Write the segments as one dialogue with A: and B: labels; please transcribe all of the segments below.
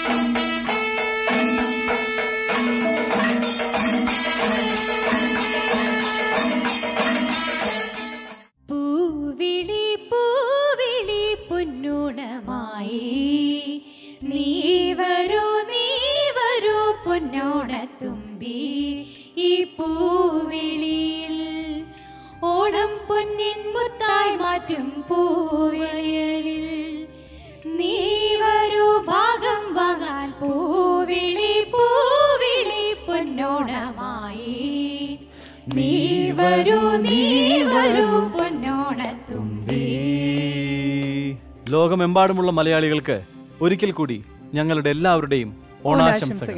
A: പൂവിളി പൂവിളി പൊന്നോണമായി നീ വരൂ നീ വരൂ പൊന്നോണത്തുമ്പി ഈ പൂവിളിയിൽ ഓണം പൊന്നിൻ മുത്തായി മാറ്റും പൂവിളിയലിൽ നീ വരൂ ഭാഗം വാങ്ങാൻ പൂവിളി പൂവിളി പൊന്നോണമായി നീ വരൂ നീ വരൂ പൊന്നോണത്തുമ്പി
B: ലോകമെമ്പാടുമുള്ള മലയാളികൾക്ക് ഒരിക്കൽ കൂടി ഞങ്ങളുടെ എല്ലാവരുടെയും ഓണാശംസകൾ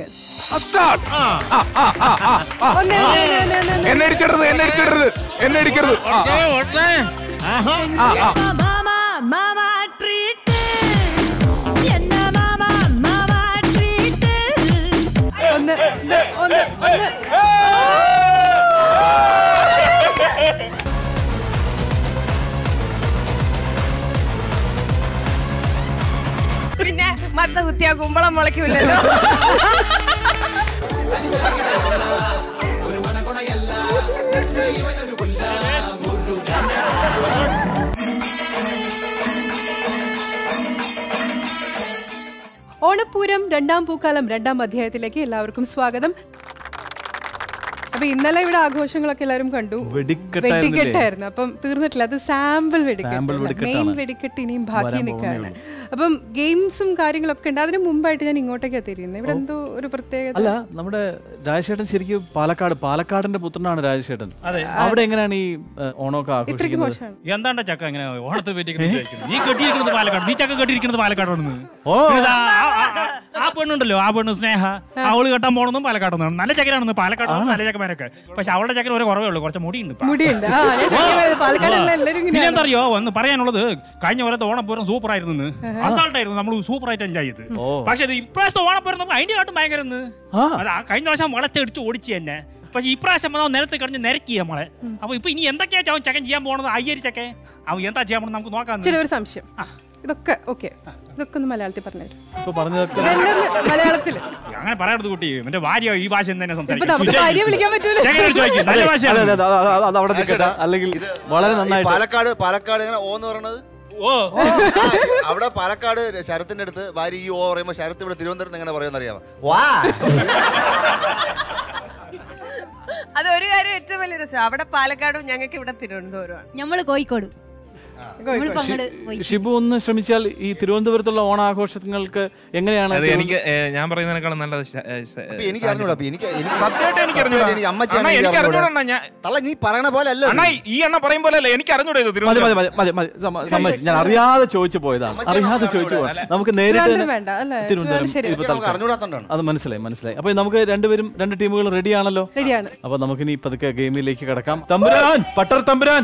C: എന്നെ അടിച്ചിടരുത് എന്നെ അടിച്ചിടരുത് എന്നെ അടിക്കരുത് ആ,
A: മാമ മാമ ട്രീറ്റ് എന്ന മാമ മാമ ട്രീറ്റ്
D: ഒന്ന് ഇത് ഒന്ന് ഒന്ന്
E: പിന്നെ മത്ത കുത്തിയാ കുമ്പളം മുളയ്ക്കൂലല്ലോ
D: ഓണപ്പൂരം രണ്ടാം പൂക്കാലം രണ്ടാം അധ്യായത്തിലേക്ക് എല്ലാവർക്കും സ്വാഗതം അപ്പൊ ഇന്നലെ ഇവിടെ ആഘോഷങ്ങളൊക്കെ എല്ലാവരും കണ്ടു
B: വെടിക്കെട്ടായിരുന്നില്ലേ?
D: വെടിക്കെട്ടായിരുന്നു അപ്പം തീർന്നിട്ടില്ല അത് സാമ്പിൾ
B: Sample
D: വെടിക്കെട്ട്
B: വെടിക്കെട്ടാണ്.
D: മെയിൻ വെടിക്കെട്ട് ഇനിയും ബാക്കി
B: വരാൻ
D: നിൽക്കാണ്
B: പോകുന്നേ
D: അപ്പം ഗെയിംസും കാര്യങ്ങളൊക്കെ ഉണ്ട് അതിന് മുമ്പായിട്ട് ഞാൻ ഇങ്ങോട്ടേക്കാ തിരിയുന്നത് ഇവിടെ എന്തോ ഒരു പ്രത്യേകത
B: അല്ല നമ്മുടെ രാജശേട്ടൻ ശരിക്കും പാലക്കാട് പാലക്കാടിന്റെ പുത്രനാണ് രാജശേട്ടൻ
F: അതെ.
B: അവിടെ എങ്ങനെയാണ് ഈ ഏഹ്, ഓണമൊക്കെ
D: ഇത്രയ്ക്ക്
B: ആഘോഷിക്കുന്നത്
D: മോശമാണ്
F: എന്താണ്ട ചക്ക അങ്ങനെ ഓണത്തെ പറ്റിയിരിക്കുന്നത് ചോദിക്കുന്നത് നീ കെട്ടിയിരിക്കുന്നത് പാലക്കാട് നീ ചക്ക കെട്ടിയിരിക്കുന്നത് പാലക്കാടാണെന്ന്
B: ഓ.
F: പിന്നെ ദാ ആ- ആ- ആ പെണ്ണുണ്ടല്ലോ ആ പെണ്ണ് സ്നേഹ അവള് കെട്ടാൻ പോണെന്നും പാലക്കാടെന്നാണ് നല്ല ചക്കരാണെന്ന് പാലക്കാട് നല്ല ചക്കമാരൊക്കെ പക്ഷെ അവളുടെ ചക്കര ഒരു കുറവേ ഉള്ളൂ കുറച്ച് മുടിയുണ്ട് ഇപ്പൊ.
D: മുടിയുണ്ട് ആ ഞാൻ ചോദിക്കുന്നത് പാലക്കാടുള്ള എല്ലാവരും
F: പിന്നെ
D: ഇങ്ങനെയാണ്
F: എന്താ അറിയോ ഒന്ന് പറയാനുള്ളത് കഴിഞ്ഞ പോലത്തെ ഓണപ്പൂരം സൂപ്പർ ആയിരുന്നു അസാൾട്ട് ആയിരുന്നു നമ്മൾ സൂപ്പർ ആയിട്ട് എൻജോയ് ചെയ്ത്
B: ഓ.
F: പക്ഷെ ഇത് ഇപ്രാവശ്യത്തെ ഓണപ്പൂരം നമ്മൾ അതിന്റെ കാട്ടും ഭയങ്കര
B: ആ.
F: അതാ കഴിഞ്ഞ പ്രാവശ്യം വളച്ചടിച്ച് ഓടിച്ച് തന്നെ പക്ഷെ ഇപ്രാവശ്യം നമ്മൾ നിലത്ത് കിടന്ന് നിരക്കി നമ്മളെ അപ്പൊ ഇപ്പൊ ഇനി എന്തൊക്കെയാ അവൻ ചക്കൻ ചെയ്യാൻ പോണത് അയ്യരി ചക്കൻ അവൻ എന്താ ചെയ്യാൻ പോണെന്ന് നമുക്ക് നോക്കാം
D: ചില ഒരു സംശയം ഇതൊക്കെ ഓക്കെ ഇതൊക്കെ ഒന്ന് മലയാളത്തിൽ പറഞ്ഞുതരും
B: ഇപ്പൊ പറഞ്ഞതൊക്കെ
D: ഇതെല്ലാം മലയാളത്തിൽ
F: അങ്ങനെ പറയരുത് കുട്ടി എന്റെ ഭാര്യ ഈ ഭാഷ തന്നെ
D: ഇപ്പൊ നമുക്ക് ഭാര്യ വിളിക്കാൻ പറ്റൂല
F: സംസാരിക്കും നല്ല
B: അതെ, അതെ,
F: ഭാഷയാണ്
B: അതെ, അത് അത് അത് അവിടെ നിൽക്കട്ടെ അല്ലെങ്കിൽ വളരെ
G: ഈ
B: നന്നായിട്ട്
G: പാലക്കാട് പാലക്കാട് എങ്ങനെ ഓന്ന് പറയണത്
F: ഓ
G: ആ, അവിടെ പാലക്കാട് ശരത്തിന്റെ അടുത്ത് ഭാര്യ ഈ ഓ പറയുമ്പോ ശരത്ത് ഇവിടെ തിരുവനന്തപുരത്ത് എങ്ങനെ പറയുമെന്ന് അറിയാമോ വാ
E: അത് ഒരു കാര്യം ഏറ്റവും വലിയ രസം അവിടെ പാലക്കാടും ഞങ്ങൾക്ക് ഇവിടെ തിരുവനന്തപുരമാണ്
A: ഞമ്മള് കോഴിക്കോട് നമ്മളിപ്പോ അങ്ങട് പോയി
B: ഷിബു ഒന്ന് ശ്രമിച്ചാൽ ഈ തിരുവനന്തപുരത്തുള്ള ഓണാഘോഷങ്ങൾക്ക് എങ്ങനെയാണ്
H: അത്
B: തിരുവ-
H: എനിക്ക് ഏ, ഞാൻ പറയുന്നതിനേക്കാളും നല്ലത് ശ- ഏ, ശ-
G: അപ്പൊ എനിക്ക് അറിഞ്ഞൂടാ അപ്പൊ എനിക്ക് എനിക്ക്
H: സത്യമായിട്ട് എനിക്ക് അറിഞ്ഞൂടാ.
G: സത്യമായിട്ട് എനിക്ക് അമ്മച്ചിയാണ്
H: അണ്ണാ,
G: എനിക്ക്
H: എനിക്ക്
G: അറിഞ്ഞൂടാ.
H: അറിഞ്ഞൂടാ അണ്ണാ, ഞാൻ-
G: തള്ള നീ പറയണ പോലെ അല്ല
H: അണ്ണാ ഈ എണ്ണ പറയും പോലെ അല്ല എനിക്ക് അറിഞ്ഞൂടെ ഇത്
B: മതി മതി
H: തിരുവനന്തപുരം
B: മതി മതി മതി സമ്മ- സമ്മതിച്ചു. ഞാൻ അറിയാതെ ചോദിച്ചു പോയതാണ്
G: അമ്മച്ചി
B: അറിയാതെ
G: നമുക്ക്
B: ചോദിച്ചു
G: അറിഞ്ഞൂടാ.
B: പോയത് നമുക്ക് നേരിട്ട്
D: ട്രിവാൻഡ്രം
B: തന്നെ
D: വേണ്ട, അല്ലേ?
B: തിരുവനന്തപുരം
D: ട്രിവാൻഡ്രം
B: ഇപ്പൊ
G: നമുക്ക്
B: തൽക്കാലം.
G: അറിഞ്ഞൂടാത്തോണ്ടാണ്
B: അത് മനസ്സിലായി മനസ്സിലായി അപ്പൊ നമുക്ക് രണ്ടുപേരും രണ്ട് ടീമുകൾ റെഡി ആണല്ലോ
D: റെഡിയാണ്
B: അപ്പൊ നമുക്കിനി പതുക്കെ ഗെയിമിലേക്ക് കിടക്കാം തമ്പുരാൻ പട്ടർ തമ്പുരാൻ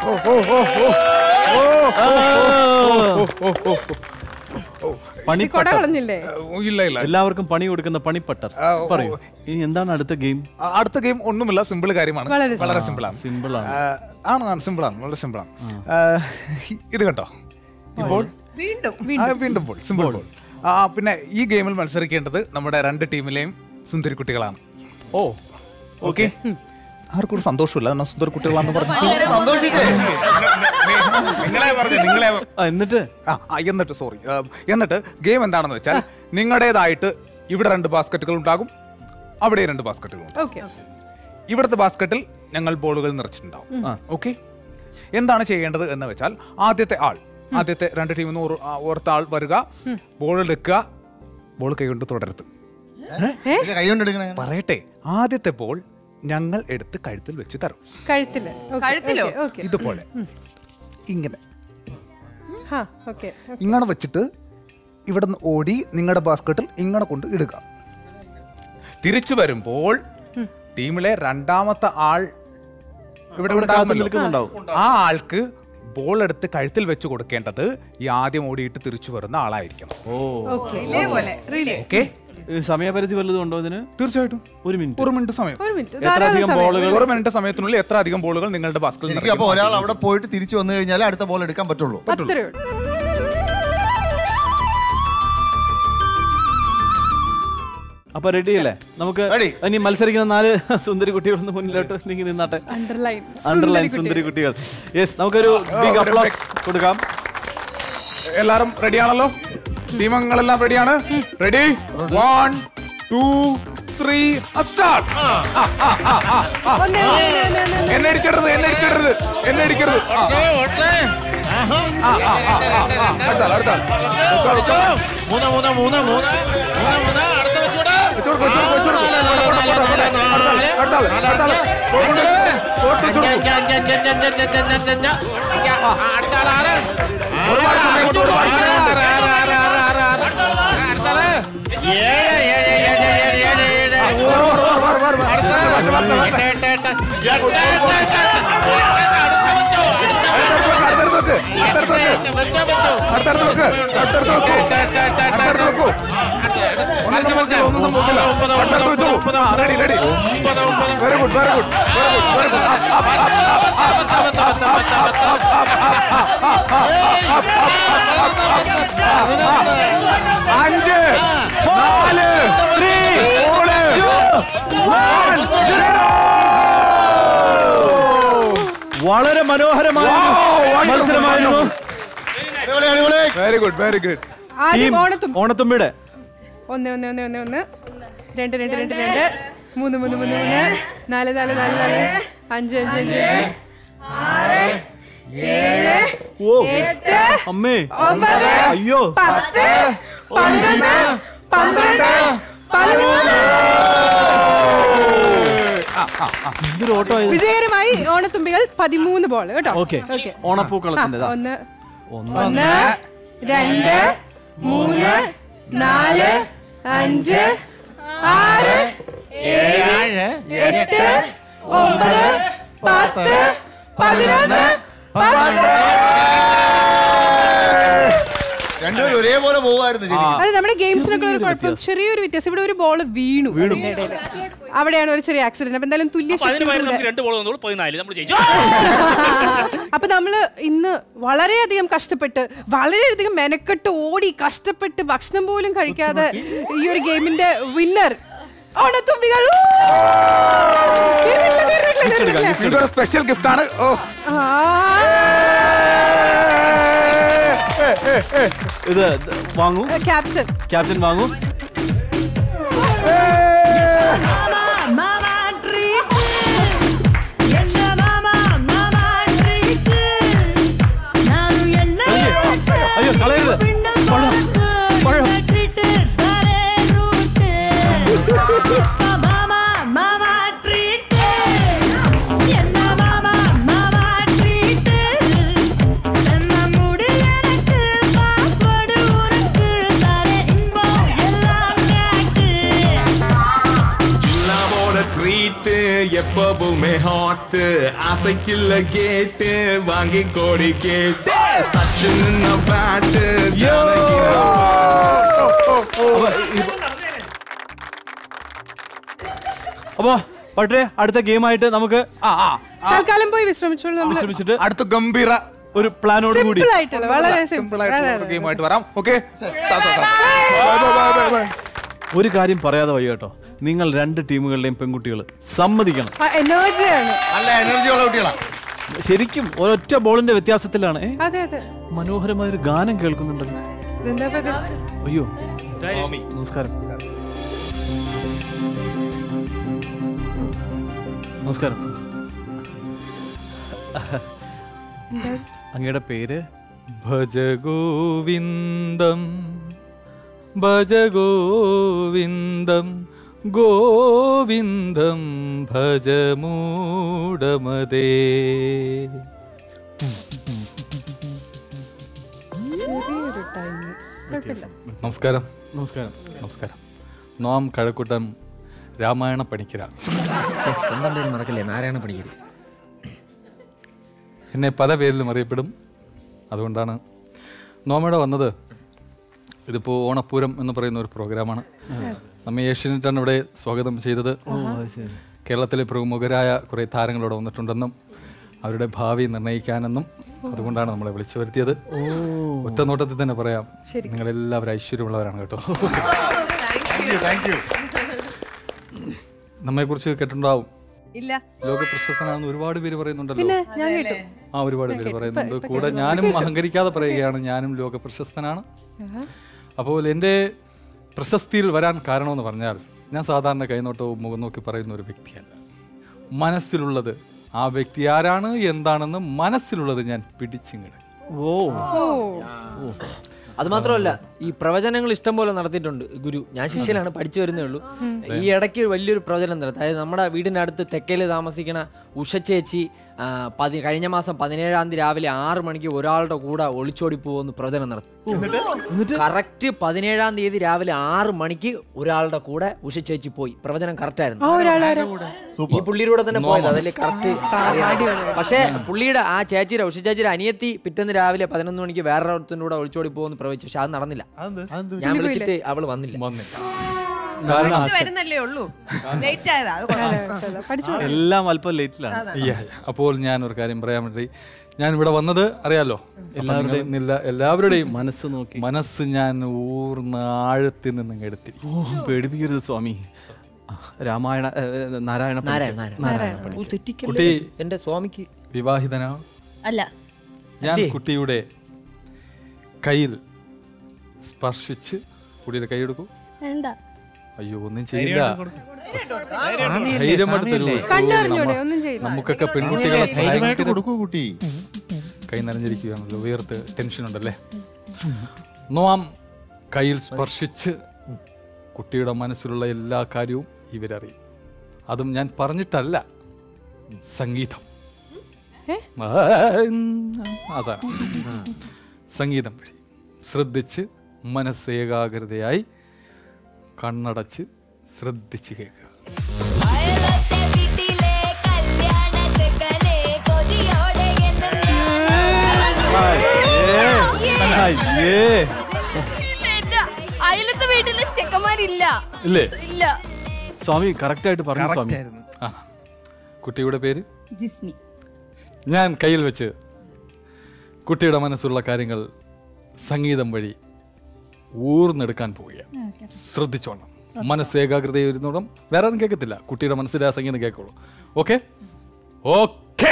B: പണി
D: ഈ കൊട കളഞ്ഞില്ലേ
C: ഇല്ല ഇല്ല
B: എല്ലാവർക്കും പണി കൊടുക്കുന്ന പണിപ്പട്ടർ
C: ആ, ഓ,
B: പറയൂ ഇനി എന്താണ് അടുത്ത ഗെയിം
C: ആ, അടുത്ത ഗെയിം ഒന്നുമില്ല സിമ്പിൾ കാര്യമാണ്
D: വളരെ
C: വളരെ സിമ്പിൾ ആണ്
B: സിമ്പിൾ ആണ്
C: ആ, ആണ് ആണ് സിമ്പിൾ ആണ് വളരെ സിമ്പിൾ ആണ് ആ, ഇത് കേട്ടോ
B: ഇപ്പോൾ
E: വീണ്ടും
C: ആ, വീണ്ടും ബോൾ സിമ്പിൾ ബോൾ ആ പിന്നെ ഈ ഗെയിമിൽ മത്സരിക്കേണ്ടത് നമ്മുടെ രണ്ട് ടീമിലെയും സുന്ദരിക്കുട്ടികളാണ്
B: ഓ
C: ഓക്കെ ആർക്കും സന്തോഷമില്ല എന്നാൽ സുന്ദര കുട്ടികളാന്ന് പറഞ്ഞു
G: സന്തോഷിച്ചേ
H: നിങ്ങളെ പറഞ്ഞു നിങ്ങളെ
B: ആ, എന്നിട്ട്
C: ആ ആ, എന്നിട്ട് സോറി എന്നിട്ട് ഗെയിം എന്താണെന്ന് വെച്ചാൽ നിങ്ങളുടേതായിട്ട് ഇവിടെ രണ്ട് ബാസ്ക്കറ്റുകൾ ഉണ്ടാകും അവിടെ രണ്ട് ബാസ്ക്കറ്റുകൾ ഉണ്ടാകും
D: ഓക്കെ
C: ഇവിടുത്തെ ബാസ്ക്കറ്റിൽ ഞങ്ങൾ ബോളുകൾ നിറച്ചിട്ടുണ്ടാവും ഓക്കെ എന്താണ് ചെയ്യേണ്ടത് എന്ന് വെച്ചാൽ ആദ്യത്തെ ആൾ ആദ്യത്തെ രണ്ട് ടീമിൽ നിന്ന് ഒരു- ആ, ഓർത്ത ആൾ വരിക ബോൾ എടുക്കുക ബോൾ കൈകൊണ്ട് തുടരുത്
G: കൈ കൊണ്ട് എടുക്കണേ
C: പറയട്ടെ ആദ്യത്തെ ബോൾ ഞങ്ങൾ എടുത്ത് കഴുത്തിൽ വെച്ച് തരും
D: കഴുത്തില്
E: കഴുത്തിലോ?
D: ഓക്കെ
C: ഇതുപോലെ ഇങ്ങനെ
D: ഹാ ഓക്കെ
C: ഇങ്ങനെ വെച്ചിട്ട് ഇവിടെ നിന്ന് ഓടി നിങ്ങളുടെ ബാസ്ക്കറ്റിൽ ഇങ്ങനെ കൊണ്ട് ഇടുക തിരിച്ചു വരുമ്പോൾ ടീമിലെ രണ്ടാമത്തെ ആൾ ഇവിടെ
B: അവിടെ കാത്തു
C: ഉണ്ടാകുമല്ലോ.
B: നിൽക്കുന്നുണ്ടാവും
C: ആ ആൾക്ക് ബോൾ എടുത്ത് കഴുത്തിൽ വെച്ച് കൊടുക്കേണ്ടത് ഈ ആദ്യം ഓടിയിട്ട് തിരിച്ചു വരുന്ന ആളായിരിക്കും
B: ഓ
D: ഓക്കെ
E: ഇതേപോലെ
C: ഓക്കെ
B: ഈ സമയപരിധി വല്ലതും ഉണ്ടോ ഇതിന്
C: തീർച്ചയായിട്ടും
B: ഒരു മിനിറ്റ്
C: ഒരു മിനിറ്റ് സമയം
D: ഒരു മിനിറ്റ്
B: എത്ര
D: ധാരാളം
B: അധികം
D: സമയം.
B: ബോളുകൾ
C: ഒരു മിനിറ്റ് സമയത്തിനുള്ളിൽ എത്ര അധികം ബോളുകൾ നിങ്ങളുടെ ബാസ്ക്കറ്റിൽ
G: ശരിക്കും അപ്പൊ ഒരാൾ അവിടെ പോയിട്ട് തിരിച്ചു വന്നു കഴിഞ്ഞാൽ അടുത്ത ബോൾ എടുക്കാൻ പറ്റുള്ളൂ
D: അത്രേ ഉള്ളൂ
B: അപ്പൊ റെഡി അല്ലേ നമുക്ക്
G: Ready.
B: ഇനി മത്സരിക്കുന്ന നാല് സുന്ദരി കുട്ടികളൊന്ന് മുന്നിലോട്ട് നീങ്ങി നിന്നാട്ടെ
D: അണ്ടർലൈൻ
B: അണ്ടർലൈൻ സുന്ദരി കുട്ടികൾ യെസ് നമുക്കൊരു ബിഗ് അപ്ലോസ് കൊടുക്കാം
C: എല്ലാരും റെഡിയാണല്ലോ ടീമംഗങ്ങളെല്ലാം റെഡിയാണ് ready one two three start എന്നെ അടിച്ചിടരുത് എന്നെ അടിച്ചിടരുത് എന്നെ അടിക്കരുത് ആ, ആ, ആ, ആ, ആ, ആ. അടുത്താൾ, അടുത്താൾ. അടുത്താൾ, അടുത്താൾ.
I: മൂന്ന് മൂന്ന് മൂന്ന് മൂന്ന് മൂന്ന് മൂന്ന് അടുത്ത വെച്ചൂടെ
C: വെച്ചോട്, വെച്ചോട്, വെച്ചോട്. അടുത്താൾ, അടുത്താൾ, അടുത്താൾ. Coat coat വെച്ചോട്. ഒരുപാട് സമയം കൊണ്ട് ഒരുപാട് സമയം കൊണ്ട്. വാറ്, വാറ്, വാറ്, വാറ്. വരട്ടെ, വരട്ടെ, വരട്ടെ. അടുത്തടുത്ത് വെക്ക്, അടുത്തടുത്ത് വെക്ക്. അടുത്തടുത്ത് വെക്ക്. അടുത്തടുത്ത് വെക്ക്. അടുത്തടുത്ത് വെക്കൂ. ഒന്നും സംഭവിക്കില്ല, ഒന്നും സംഭവിക്കില്ല. അടുത്തടുത്ത് വെച്ചോളൂ. ആ, ready, ready. Very good, very good, very good, very good. Up, up, up, up, up. അഞ്ച് നാല് മൂന്ന് one, zero.
B: വളരെ മനോഹരമായ
C: Wow, wonderful,
B: മത്സരമായിരുന്നു
G: അടിപൊളി അടിപൊളി
C: വെരി ഗുഡ് വെരി ഗുഡ്
D: ആദ്യം
B: ടീം
D: ഓണത്തും
B: ഓണത്തുമ്പിയുടെ
D: ഒന്ന് ഒന്ന് ഒന്ന് ഒന്ന് ഒന്ന് രണ്ട് രണ്ട് രണ്ട് രണ്ട് മൂന്ന് മൂന്ന് മൂന്ന് മൂന്ന് നാല് നാല് നാല് നാല് അഞ്ച് അഞ്ച് അഞ്ച് ആറ് ഏഴ്
B: ഓ
D: എട്ട്
B: അമ്മേ
D: ഒമ്പത്
B: അയ്യോ
D: പത്ത് പതിനൊന്ന് പന്ത്രണ്ട് പതിമൂന്ന്
B: എന്തൊരു ഓട്ടോ ആയത്
D: വിജയകരമായി ഓണത്തുമ്പികൾ പതിമൂന്ന് ബോൾ കേട്ടോ
B: ഓക്കെ
D: ഓക്കെ
B: ഓണപ്പൂക്കളത്തിന്റെ ഇതാ.
D: ഒന്ന്
B: ഒന്ന്
D: ഒന്ന് രണ്ട് മൂന്ന് നാല് അഞ്ച് ആറ് ഏഴ് എട്ട് ഒമ്പത് പത്ത് പതിനൊന്ന് പന്ത്രണ്ട്
G: രണ്ടുപേരും ഒരേപോലെ പോവായിരുന്നു ശരിക്കും
D: അത് നമ്മുടെ ഗെയിംസിനൊക്കെ ഒരു കുഴപ്പം ചെറിയൊരു വ്യത്യാസം ഇവിടെ ഒരു ബോൾ വീണു അതിന്റെ ഇടയില്. അവിടെയാണ് ഒരു ചെറിയ ആക്സിഡന്റ് അപ്പൊ എന്തായാലും തുല്യ
F: അപ്പൊ അതിന് പകരം
D: ശക്തിയോടെ-
F: നമുക്ക് രണ്ട് ബോൾ വന്നോളൂ പതിനാല് നമ്മൾ ജയിച്ചു
D: അപ്പൊ നമ്മള് ഇന്ന് വളരെയധികം കഷ്ടപ്പെട്ട് വളരെയധികം മെനക്കെട്ട് ഓടി കഷ്ടപ്പെട്ട് ഭക്ഷണം പോലും കഴിക്കാതെ ഈ ഒരു ഗെയിമിന്റെ വിന്നർ ഓണത്തുമ്പികൾ ഊ! തീർന്നിട്ടില്ല, തീർന്നിട്ടില്ല, തീർന്നിട്ടില്ല.
C: ഇതൊരു സ്പെഷ്യൽ ഗിഫ്റ്റ് ആണ് ഓ
D: ആ,
B: ഇത് വാങ്ങൂ
D: ക്യാപ്റ്റൻ
B: ക്യാപ്റ്റൻ വാങ്ങൂ
A: மாமா மாமா ட்ரீட் என்ன மாமா மாமா ட்ரீட் நான் என்ன
B: അയ്യോ കളയരുത് പഴം പഴം
A: ட்ரீட் வரே ரூட் மாமா மாமா ட்ரீட் என்ன மாமா மாமா ட்ரீட் செம்ம முடி எனக்கு பாஸ்வேர்டு உனக்கு தரே இன்பம் எல்லாம் கேட்டு
J: நம்மோட ட்ரீட் எப்பவுமே ஹாட் அசைக்கில்ல கேட்டு வாங்கி கோடி கேட்டு சச்சின் பேட்டு
B: അപ്പോ പട്ടേ അടുത്ത ഗെയിമായിട്ട് നമുക്ക്
C: ആ ആ
D: തൽക്കാലം പോയി വിശ്രമിച്ചോളൂ നമ്മൾ
B: ശ്രമിച്ചിട്ട്
C: അടുത്ത ഗംഭീര
B: ഒരു പ്ലാനോട് കൂടി
D: സിമ്പിൾ ആയിട്ടുള്ള വളരെ
C: സിമ്പിൾ
D: സിമ്പിൾ
C: ആയിട്ട് ഗെയിമായിട്ട് വരാം ഓക്കെ
B: ഒരു കാര്യം പറയാതെ വയ്യ കേട്ടോ നിങ്ങൾ രണ്ട് ടീമുകളിലെയും പെൺകുട്ടികൾ സമ്മതിക്കണം
D: എനർജിയാണ്
G: നല്ല എനർജിയുള്ള കുട്ടികളാ
B: ശരിക്കും ഒരൊറ്റ ബോളിന്റെ വ്യത്യാസത്തിലാണ് ഏ,
D: അതെ അതെ
B: മനോഹരമായ ഒരു ഗാനം കേൾക്കുന്നുണ്ടല്ലോ
D: ഇതെന്താ ഇപ്പൊ ഇത്?
B: അയ്യോ നമസ്കാരം നമസ്കാരം അങ്ങയുടെ പേര്
K: ഭജഗോവിന്ദം ഭജഗോവിന്ദം ഗോവിന്ദം ഭജമൂടമതേ
D: ചെറിയൊരു ടൈം കുഴപ്പമില്ല
K: നമസ്കാരം
B: നമസ്കാരം
K: നമസ്കാരം നോം കഴക്കൂട്ടം രാമായണ പണിക്കര
I: സ്വന്തം പേര് മറക്കല്ലേ നാരായണ പണിക്കര്
K: എന്നെ പല പേരിലും അറിയപ്പെടും അതുകൊണ്ടാണ് നോമയുടെ വന്നത് ഇതിപ്പോൾ ഓണപ്പൂരം എന്ന് പറയുന്ന ഒരു പ്രോഗ്രാമാണ് നമ്മെ ഏഷ്യനെറ്റാണ് ഇവിടെ സ്വാഗതം ചെയ്തത് കേരളത്തിലെ പ്രമുഖരായ കുറേ താരങ്ങൾ ഇവിടെ വന്നിട്ടുണ്ടെന്നും അവരുടെ ഭാവി നിർണ്ണയിക്കാനെന്നും അതുകൊണ്ടാണ് നമ്മളെ വിളിച്ചു വരുത്തിയത് ഒറ്റ നോട്ടത്തിൽ തന്നെ പറയാം നിങ്ങളെല്ലാവരും ഐശ്വര്യമുള്ളവരാണ് കേട്ടോ
G: താങ്ക് യു താങ്ക് യു
K: നമ്മെക്കുറിച്ച് കേട്ടിട്ടുണ്ടാവും
E: ഇല്ല
K: ലോക പ്രശസ്തനാണെന്ന് ഒരുപാട് പേര് പറയുന്നുണ്ടല്ലോ
D: പിന്നെ ഞാൻ കേട്ടു
K: ആ ഒരുപാട് പേര് പറയുന്നുണ്ട് കൂടെ ഞാനും അഹങ്കരിക്കാതെ പറയുകയാണ് ഞാനും ലോക പ്രശസ്തനാണ് അപ്പോൾ എൻ്റെ പ്രശസ്തിയിൽ വരാൻ കാരണമെന്ന് പറഞ്ഞാൽ ഞാൻ സാധാരണ കൈനോട്ടവും മുഖം നോക്കി പറയുന്ന ഒരു വ്യക്തിയല്ല മനസ്സിലുള്ളത് ആ വ്യക്തി ആരാണ് എന്താണെന്ന് മനസ്സിലുള്ളത് ഞാൻ പിടിച്ചിങ്ങട്
B: ഓ
L: അത് മാത്രമല്ല ഈ പ്രവചനങ്ങൾ ഇഷ്ടം പോലെ നടത്തിയിട്ടുണ്ട് ഗുരു ഞാൻ ശിഷ്യനാണ് പഠിച്ചു വരുന്നേ ഉള്ളൂ ഈ ഇടയ്ക്ക് വലിയൊരു പ്രവചനം നടത്തി അതായത് നമ്മുടെ വീടിൻ്റെ അടുത്ത് തെക്കയിൽ താമസിക്കണ ഉഷ ചേച്ചി ആ, പതി കഴിഞ്ഞ മാസം പതിനേഴാം തീയതി രാവിലെ ആറ് മണിക്ക് ഒരാളുടെ കൂടെ ഒളിച്ചോടി പോകുമെന്ന് പ്രവചനം നടത്തി കറക്റ്റ് പതിനേഴാം തീയതി രാവിലെ ആറ് മണിക്ക് ഒരാളുടെ കൂടെ ഉഷ ചേച്ചി പോയി പ്രവചനം കറക്റ്റ്
D: ആ ഒരാളാരാ?
L: ആയിരുന്നു ഈ പുള്ളിയുടെ തന്നെ പോയത് അതല്ലേ കറക്റ്റ് പക്ഷേ പുള്ളിയുടെ ആ ചേച്ചിയുടെ ഉഷ ചേച്ചിയുടെ അനിയത്തി പിറ്റേന്ന് രാവിലെ പതിനൊന്ന് മണിക്ക് വേറൊരുത്തിന്റെ കൂടെ ഒളിച്ചോടി പോകുമെന്ന് പ്രവചിച്ചു പക്ഷെ അത് നടന്നില്ല ഞാൻ വിളിച്ചിട്ട് അവള് വന്നില്ല
K: കാരണം
E: ഇത് വരുന്നല്ലേ ഉള്ളൂ ലേറ്റ് ആയതാ അത് കൊള്ളാം.
B: എല്ലാം അല്പം ലേറ്റിലാണ്
K: Yeah, yeah. അപ്പോൾ ഞാൻ ഒരു കാര്യം പറയാൻ വേണ്ടി ഞാൻ ഇവിടെ വന്നത് അറിയാലോ എല്ലാവരുടെയും എല്ലാവരുടെയും
B: മനസ്സ് നോക്കി
K: മനസ്സ് ഞാൻ ഊർന്ന ആഴത്തിൽ നിന്ന് എടുത്തി
B: ഓ പേടിപ്പിക്കരുത് സ്വാമി രാമായണ ഏ, ഏ, നാരായണ പണിക്കർ.
L: നാരായണ നാരായണ
B: നാരായണ
L: ഓ,
B: പണിക്കർ.
L: തെറ്റിക്കല്ലേ?
K: കുട്ടി
L: എന്റെ സ്വാമിക്ക്
K: വിവാഹിതനാ
E: അല്ല
K: ഞാൻ കുട്ടിയുടെ കയ്യിൽ സ്പർശിച്ച് കുട്ടിയുടെ കൈ എടുക്കൂ
E: വേണ്ട
K: അയ്യോ ഒന്നും ചെയ്യില്ല ധൈര്യം എടുത്ത് തരൂ.
D: കണ്ടറിഞ്ഞൂടെ
K: നമ്മ-
D: ഒന്നും ചെയ്യില്ല
K: നമുക്കൊക്കെ പെൺകുട്ടികളെ
I: ധൈര്യമായിട്ട്
K: ഭയങ്കര
I: കൊടുക്കൂ കുട്ടി
K: കൈ നനഞ്ഞിരിക്കുകയാണല്ലോ ഉയർത്ത് ടെൻഷൻ ഉണ്ടല്ലേ നോം കയ്യിൽ സ്പർശിച്ച് കുട്ടിയുടെ മനസ്സിലുള്ള എല്ലാ കാര്യവും ഇവരറിയും അതും ഞാൻ പറഞ്ഞിട്ടല്ല സംഗീതം ആ, ആ സാധനം. സംഗീതം വഴി ശ്രദ്ധിച്ച് മനസ്സ് ഏകാഗ്രതയായി കണ്ണടച്ച് ശ്രദ്ധിച്ച് കേൾക്കുക
B: അയ്യേ
E: അയലത്തെ വീട്ടില് ചെക്കന്മാരില്ല
K: ഇല്ലേ
E: ഇല്ല
B: സ്വാമി കറക്റ്റ് ആയിട്ട് പറഞ്ഞു സ്വാമി
K: ആ കുട്ടിയുടെ പേര്
E: ജിസ്മി
K: ഞാൻ കയ്യിൽ വെച്ച് കുട്ടിയുടെ മനസ്സുള്ള കാര്യങ്ങൾ സംഗീതം വഴി ഊർന്നെടുക്കാൻ പോവുകയാണ് ശ്രദ്ധിച്ചോണം മനസ്സ് ഏകാഗ്രതയിൽ ഇരുന്നോണം വേറെ ഒന്നും കേൾക്കത്തില്ല കുട്ടിയുടെ മനസ്സിലെ ആ സംഗീതം കേൾക്കുള്ളൂ ഓക്കെ ഓക്കെ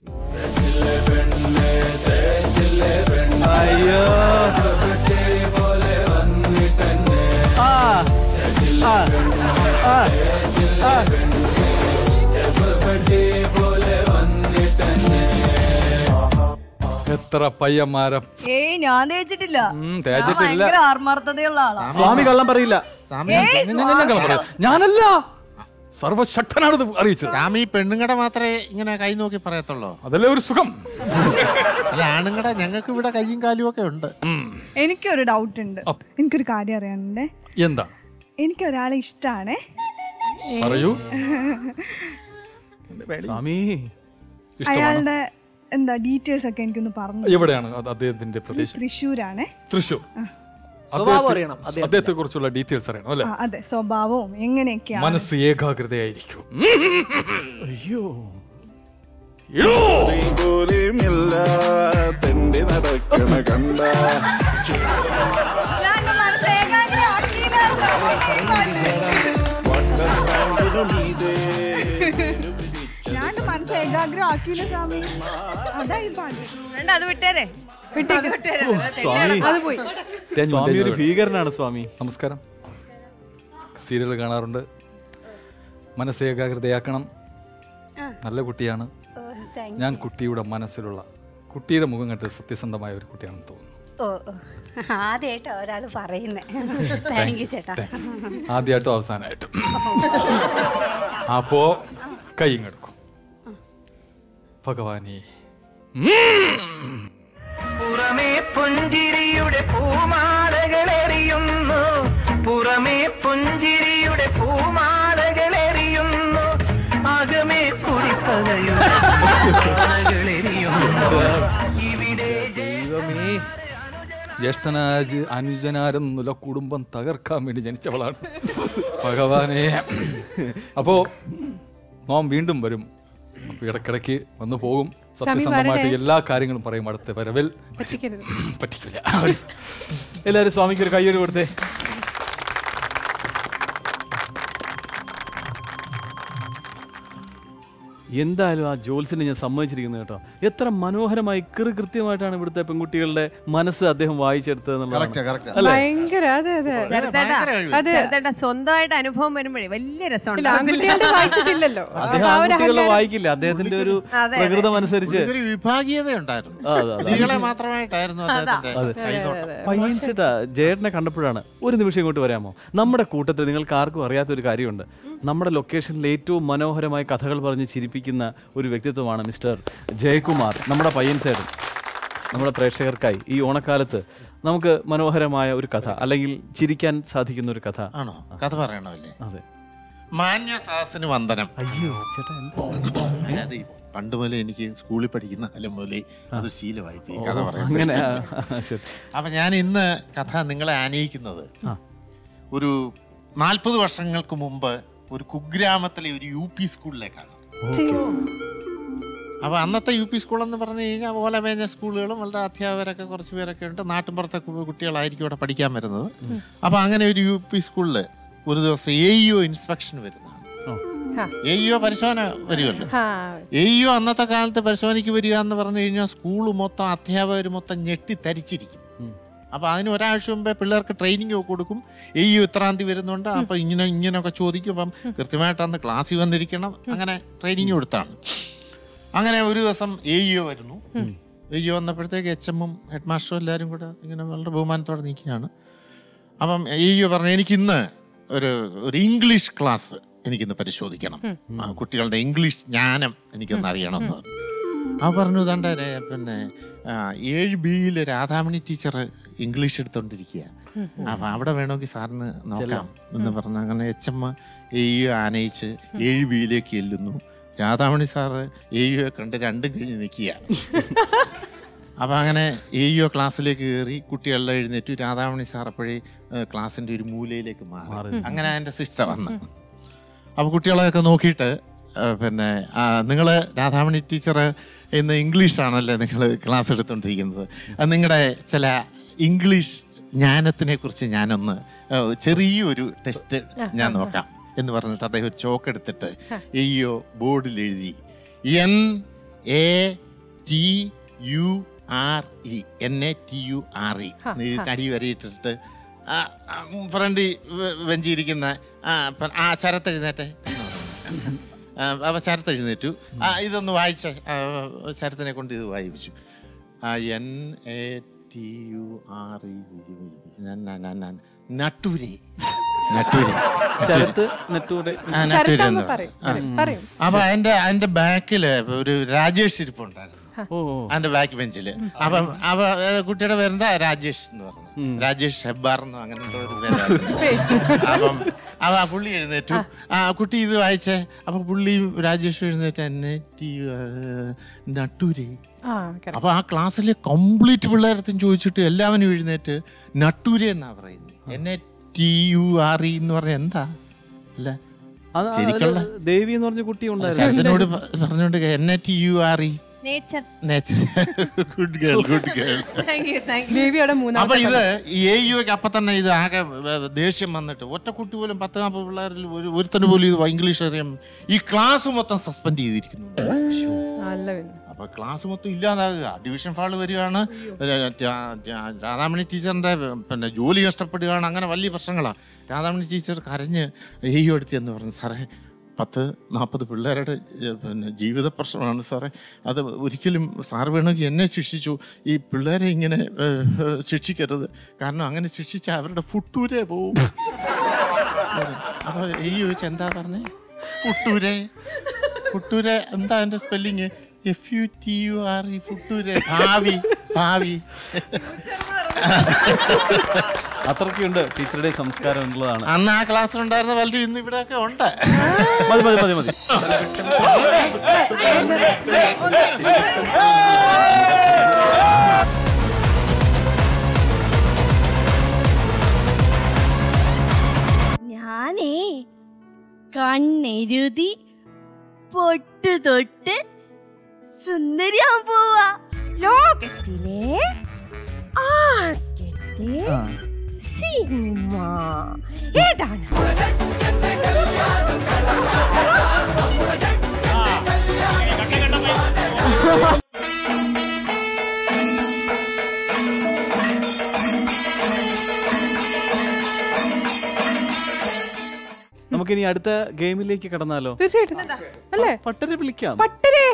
B: അയ്യോ ആ ആ ആ ആ
K: എത്ര പയ്യന്മാരെ
M: ഏയ് ഞാൻ തേച്ചിട്ടില്ല
K: ഉം,
M: ഞാൻ
K: തേച്ചിട്ടില്ല.
M: ഭയങ്കര ആത്മാർത്ഥതയുള്ള ആളാ
B: സ്വാമി കള്ളം പറയില്ല
I: സ്വാമി
M: ഏയ്
K: ഞാൻ- ഞാൻ- ഞാൻ കള്ളം പറയാം. ഞാനല്ല സർവശക്തനാണ് ഇത് അറിയിച്ചത്
I: സ്വാമി പെണ്ണുങ്ങടെ മാത്രമേ ഇങ്ങനെ കൈ നോക്കി പറയത്തുള്ളൂ
K: അതല്ലേ ഒരു സുഖം
I: അല്ല ആണുങ്ങടെ ഞങ്ങൾക്ക് ഇവിടെ കൈയും കാലും ഒക്കെ ഉണ്ട്
M: എനിക്കൊരു ഡൗട്ട് ഉണ്ട് എനിക്കൊരു കാര്യം അറിയാനുണ്ടേ
K: എന്താ
M: എനിക്ക് ഒരാളെ ഇഷ്ടാണേ
K: പറയൂ
B: സ്വാമി
K: ഇഷ്ടമാണ്
M: അയാളുടെ എന്താ ഡീറ്റെയിൽസ് ഒക്കെ എനിക്കൊന്ന് പറഞ്ഞു
K: എവിടെയാണ് അത് അദ്ദേഹത്തിന്റെ പ്രദേശം
M: തൃശ്ശൂരാണേ
K: തൃശൂർ
L: സ്വഭാവം അറിയണം
K: അദ്ദേഹത്തെ കുറിച്ചുള്ള ഡീറ്റെയിൽസ് അറിയണം അല്ലെ
M: ആ, അതെ സ്വഭാവവും എങ്ങനെയൊക്കെയാണ്
K: മനസ്സ് ഏകാഗ്രതയായിരിക്കും
B: അയ്യോ
N: തെണ്ടി നടക്കണ കണ്ട
M: ഞാൻ മനസ്സ് ഏകാഗ്രം ആക്കിയില്ല സ്വാമി അതാ ഈ പാട്ട്
E: വേണ്ട അത് വിട്ടേരെ
D: വിട്ടേക്ക്.
E: അത് വിട്ടേരെ.
B: ഓ,
E: വെറുതെ
B: സ്വാമി
D: അത് പോയി
B: സ്വാമി ഒരു ഭീകരനാണ് സ്വാമി
K: നമസ്കാരം സീരിയൽ കാണാറുണ്ട് മനസ്സ് ഏകാഗ്രതയാക്കണം നല്ല കുട്ടിയാണ് ഞാൻ കുട്ടിയുടെ മനസ്സിലുള്ള കുട്ടിയുടെ മുഖം കണ്ട് സത്യസന്ധമായ ഒരു കുട്ടിയാണെന്ന് തോന്നുന്നു
O: ഓ ആദ്യമായിട്ടാ ഒരാള് പറയുന്നേ താങ്ക് യു ചേട്ടാ
K: ആദ്യമായിട്ടും അവസാനമായിട്ടും അപ്പോ കൈ ഇങ്ങെടുക്കും ഭഗവാനേ
P: പുറമേ പുഞ്ചിരിയുടെ പൂമാലകളെറിയുന്നു പുറമേ പുഞ്ചിരിയുടെ പൂമാലകളെറിയുന്നു അകമേ കുടിപ്പകയുടെ
K: ദൈവമേ ജ്യേഷ്ഠനാജ് അനുജനാരെന്നുള്ള കുടുംബം തകർക്കാൻ വേണ്ടി ജനിച്ചവളാണ് ഭഗവാനെ അപ്പോ നോം വീണ്ടും വരും അപ്പൊ ഇടക്കിടയ്ക്ക് വന്നു പോകും സത്യസന്ധമായിട്ട്
D: വരണേ.
K: എല്ലാ കാര്യങ്ങളും പറയും അടുത്ത വരവിൽ
D: പറ്റിക്കരുത്
K: പറ്റിക്കില്ല
B: എല്ലാവരും സ്വാമിക്ക് ഒരു കയ്യൊരു കൊടുത്തേ എന്തായാലും ആ ജോൽസിനെ ഞാൻ സമ്മതിച്ചിരിക്കുന്നത് കേട്ടോ എത്ര മനോഹരമായി കൃ കൃത്യമായിട്ടാണ് ഇവിടുത്തെ പെൺകുട്ടികളുടെ മനസ്സ് അദ്ദേഹം വായിച്ചെടുത്തത് എന്നുള്ളതാണ്. അല്ലേ
D: ഭയങ്കര അതെ അതെ
E: ശരത്തേട്ടാ,
D: അതെ
E: ശരത്തേട്ടാ, സ്വന്തമായിട്ട് അനുഭവം വരുമ്പോഴേ വലിയ രസമുണ്ട്
D: ഇല്ല, ആൺകുട്ടികളുടെ വായിച്ചിട്ടില്ലല്ലോ
B: അദ്ദേഹം
D: ആ ഒരു
B: ആൺകുട്ടികളെ
D: അഹങ്കാരം.
B: വായിക്കില്ല അദ്ദേഹത്തിന്റെ ഒരു
E: അതെ,
B: പ്രകൃതം അനുസരിച്ച്
I: ഒരു വിഭാഗീയത ഉണ്ടായിരുന്നു
B: ആ, അതെ, അതെ.
I: സ്ത്രീകളെ മാത്രമായിട്ടായിരുന്നു അദ്ദേഹത്തിന്റെ കൈനോട്ടം
B: പയ്യൻസിട്ടാ ജയേട്ടനെ കണ്ടപ്പോഴാണ് ഒരു നിമിഷം ഇങ്ങോട്ട് വരാമോ നമ്മുടെ കൂട്ടത്തിൽ നിങ്ങൾക്ക് ആർക്കും അറിയാത്ത ഒരു കാര്യമുണ്ട് നമ്മുടെ ലൊക്കേഷനിൽ ഏറ്റവും മനോഹരമായ കഥകൾ പറഞ്ഞ് ചിരിപ്പിക്കുന്ന ഒരു വ്യക്തിത്വമാണ് മിസ്റ്റർ ജയകുമാർ നമ്മുടെ പയ്യൻസേട്ടൻ നമ്മുടെ പ്രേക്ഷകർക്കായി ഈ ഓണക്കാലത്ത് നമുക്ക് മനോഹരമായ ഒരു കഥ അല്ലെങ്കിൽ ചിരിക്കാൻ സാധിക്കുന്ന ഒരു കഥ
I: ആണോ കഥ പറയണമല്ലേ
B: അതെ
I: മാന്യ സാഹസിന് വന്ദനം
B: അയ്യോ ചേട്ടാ
I: അതായത് ഈ പണ്ട് മുതലേ എനിക്ക് സ്കൂളിൽ പഠിക്കുന്ന കാലം മുതലേ അത് ശീലമായി പോയി കഥ
B: ഓ,
I: പറയുന്നത്.
B: അങ്ങനെ, ആ, ശരി.
I: അപ്പൊ ഞാൻ ഇന്ന് കഥ നിങ്ങളെ ആനയിക്കുന്നത് ഒരു നാൽപ്പത് വർഷങ്ങൾക്ക് മുമ്പ് ഒരു കുഗ്രാമത്തിലെ ഒരു യു പി സ്കൂളിലേക്കാണ് അപ്പൊ അന്നത്തെ യു പി സ്കൂൾ എന്ന് പറഞ്ഞു കഴിഞ്ഞാൽ ഓല മേഞ്ഞ സ്കൂളുകളും വളരെ അധ്യാപകരൊക്കെ കുറച്ച് പേരൊക്കെ ഉണ്ട് നാട്ടിൻപുറത്തെ കു- കുട്ടികളായിരിക്കും ഇവിടെ പഠിക്കാൻ വരുന്നത് അപ്പൊ അങ്ങനെ ഒരു യു പി സ്കൂളിൽ ഒരു ദിവസം എ ഇഒ ഇൻസ്പെക്ഷൻ വരുന്നതാണ് എ ഇഒ പരിശോധന വരുമല്ലോ
D: ആ,
I: എ ഇഒ അന്നത്തെ കാലത്ത് പരിശോധനയ്ക്ക് വരിക എന്ന് പറഞ്ഞു കഴിഞ്ഞാൽ സ്കൂൾ മൊത്തം അധ്യാപകർ മൊത്തം ഞെട്ടിത്തരിച്ചിരിക്കും അപ്പൊ അതിന് ഒരാഴ്ച മുമ്പേ പിള്ളേർക്ക് ട്രെയിനിങ് ഒക്കെ കൊടുക്കും എ ഇഒ ഇത്രാം തീയതി വരുന്നുണ്ട് അപ്പൊ ഇങ്ങനെ ഇങ്ങനെയൊക്കെ ചോദിക്കും അപ്പം കൃത്യമായിട്ട് അന്ന് ക്ലാസ്സിൽ വന്നിരിക്കണം അങ്ങനെ ട്രെയിനിങ് കൊടുത്താണ് അങ്ങനെ ഒരു ദിവസം എ ഇഒ വരുന്നു എ ഇഒ വന്നപ്പോഴത്തേക്ക് എച്ച് എമ്മും ഹെഡ് മാസ്റ്ററും എല്ലാവരും കൂടെ ഇങ്ങനെ വളരെ ബഹുമാനത്തോടെ നിൽക്കുകയാണ് അപ്പം എ ഇഒ പറഞ്ഞു എനിക്കിന്ന് ഒരു ഒരു ഇംഗ്ലീഷ് ക്ലാസ് എനിക്കിന്ന് പരിശോധിക്കണം ആ, കുട്ടികളുടെ ഇംഗ്ലീഷ് ജ്ഞാനം എനിക്കൊന്ന് അറിയണം എന്ന് പറഞ്ഞു ആ പറഞ്ഞു ഇതാണ്ട് രെ- പിന്നെ ആ, ഏഴ് ബിയിൽ രാധാമണി ടീച്ചർ ഇംഗ്ലീഷ് എടുത്തോണ്ടിരിക്കുക അപ്പൊ അവിടെ വേണമെങ്കിൽ സാറിന് നോക്കാം എന്ന് പറഞ്ഞു അങ്ങനെ എച്ച് എം എ ഇ ആനയിച്ച് ഏഴ് ബിയിലേക്ക് ചെല്ലുന്നു രാധാമണി സാറ് എ ഇ കണ്ട് രണ്ടും കഴിഞ്ഞ് നിൽക്കുക അപ്പൊ അങ്ങനെ എ ഇ ക്ലാസ്സിലേക്ക് കയറി കുട്ടികളെല്ലാം എഴുന്നേറ്റു രാധാമണി സാർ അപ്പോഴേ ഏഹ്, ക്ലാസ്സിന്റെ ഒരു മൂലയിലേക്ക് മാറി അങ്ങനെ എൻ്റെ സിസ്റ്റർ വന്ന് അപ്പോൾ കുട്ടികളെയൊക്കെ നോക്കിയിട്ട് ഏഹ്, പിന്നെ നിങ്ങൾ രാധാമണി ടീച്ചർ ഇന്ന് ഇംഗ്ലീഷാണല്ലേ നിങ്ങൾ ക്ലാസ് എടുത്തുകൊണ്ടിരിക്കുന്നത് അത് നിങ്ങളുടെ ചില ഇംഗ്ലീഷ് ജ്ഞാനത്തിനെ കുറിച്ച് ഞാനൊന്ന് ഏഹ്, ചെറിയൊരു ടെസ്റ്റ് ഞാൻ നോക്കാം എന്ന് പറഞ്ഞിട്ട് അദ്ദേഹം ഒരു ചോക്ക് എടുത്തിട്ട് എയ്യോ ബോർഡിൽ എഴുതി N A T U R E N A T U R E അടി വരയിട്ടിട്ട് ആ, ആ, ഫ്രണ്ട് വെഞ്ചിരിക്കുന്ന ആ പ- ആ ശരത്ത് എഴുന്നേറ്റെ ആ, അപ്പൊ ശരത്ത് എഴുന്നേറ്റു ആ ഇതൊന്ന് വായിച്ച ശരത്തിനെ കൊണ്ട് ഇത് വായിപ്പിച്ചു ആ N A T U R E നട്ടൂരി നട്ടൂരി
B: ശരത്ത് നെട്ടൂരെ
I: ആ, നട്ടൂരി
D: ശരത്താന്ന്
I: എന്ന്
D: പറയും.
I: പറയും. ആ.
D: പറയും.
I: അപ്പൊ അതിന്റെ അതിന്റെ ബാക്കില് ഒരു രാജേഷ് ഇരിപ്പുണ്ടായിരുന്നു അതിന്റെ ബാക്ക് ബെഞ്ചില് അപ്പം അവ ഏ, കുട്ടിയുടെ പേരെന്താ രാജേഷ് എന്ന് പറഞ്ഞു രാജേഷ് ഹെബ്ബാർ എന്ന് അങ്ങനെ എന്തോ ഒരു പേരായിരുന്നു അപ്പം അവ ആ പുള്ളി എഴുന്നേറ്റു ആ കുട്ടി ഇത് വായിച്ചേ അപ്പൊ പുള്ളി രാജേഷ് എഴുന്നേറ്റ് എന്നെ ടി നട്ടൂര്
D: ആ, correct.
I: അപ്പൊ ആ ക്ലാസ്സിലെ കംപ്ലീറ്റ് പിള്ളേരത്തും ചോദിച്ചിട്ട് എല്ലാവരും എഴുന്നേറ്റ് നട്ടൂര് എന്നാ പറയുന്നത് എന്നെ ടി യു ആർ ഇ എന്ന് പറഞ്ഞ എന്താ അല്ല
B: അത്
I: ശരിക്കുള്ള
B: അതില് ദേവി എന്ന് പറഞ്ഞ കുട്ടി ഉണ്ടായിരുന്നു
I: ശരത്തിനോട് പ- പറഞ്ഞോണ്ട് N A T U R E
E: nature
I: nature good girl good girl
E: thank you thank you
D: ദേവിയുടെ
I: അപ്പൊ
D: മൂന്നാമത്തെ
I: ഇത് ഈ എ യുക്ക് അപ്പൊ തന്നെ ഇത് ആകെ വ- ദേഷ്യം വന്നിട്ട് ഒറ്റ കുട്ടി പോലും പത്ത് നാൽപ്പത് പിള്ളേരിൽ ഒരു ഒരുത്തന് പോലും ഇത് ഇംഗ്ലീഷ് അറിയാം ഈ ക്ലാസ് മൊത്തം സസ്പെൻഡ് ചെയ്തിരിക്കുന്നു
D: നല്ല പിന്നെ.
I: അപ്പൊ ക്ലാസ് മൊത്തം ഇല്ലാതാകുക ഡിവിഷൻ ഫാള് വരികയാണ് രാ- രാ- രാ- രാധാമണി ടീച്ചറിന്റെ പിന്നെ ജോലി നഷ്ടപ്പെടുകയാണ് അങ്ങനെ വലിയ പ്രശ്നങ്ങളാണ് രാധാമണി ടീച്ചർ കരഞ്ഞ് എയ്യോ എടുത്തി എന്ന് പറഞ്ഞു സാറേ പത്ത് നാൽപ്പത് പിള്ളേരുടെ ഏ, പിന്നെ ജീവിത പ്രശ്നമാണ് സാറേ അത് ഒരിക്കലും സാർ വേണമെങ്കിൽ എന്നെ ശിക്ഷിച്ചു ഈ പിള്ളേരെ ഇങ്ങനെ ഏ, ഏ, ശിക്ഷിക്കരുത് കാരണം അങ്ങനെ ശിക്ഷിച്ചാൽ അവരുടെ ഫുട്ടൂരെ പോവും അപ്പൊ ഈ ചോദിച്ച എന്താ പറഞ്ഞേ ഫുട്ടൂരെ ഫുട്ടൂരെ എന്താ എൻ്റെ spelling F U T U R E ഫുട്ടൂരെ ഭാവി ഭാവി
B: അത്രയ്ക്കുണ്ട് ടീച്ചറുടെ സംസ്കാരം എന്നുള്ളതാണ്
I: അന്ന് ആ ക്ലാസ്സിലുണ്ടായിരുന്ന പലരും ഇന്ന് ഇവിടെയൊക്കെ ഉണ്ട്
B: മതി മതി മതി മതി
Q: ഞാനേ കണ്ണെഴുതി പൊട്ടു തൊട്ട് സുന്ദരിയാൻ പോവാ ലോകത്തിലെ ആദ്യത്തെ സിനിമ ഏതാണ്
B: നമുക്കിനി അടുത്ത ഗെയിമിലേക്ക് കടന്നാലോ
D: തീർച്ചയായിട്ടും അല്ലേ
B: പട്ടരെ വിളിക്കാം
D: പട്ടരേ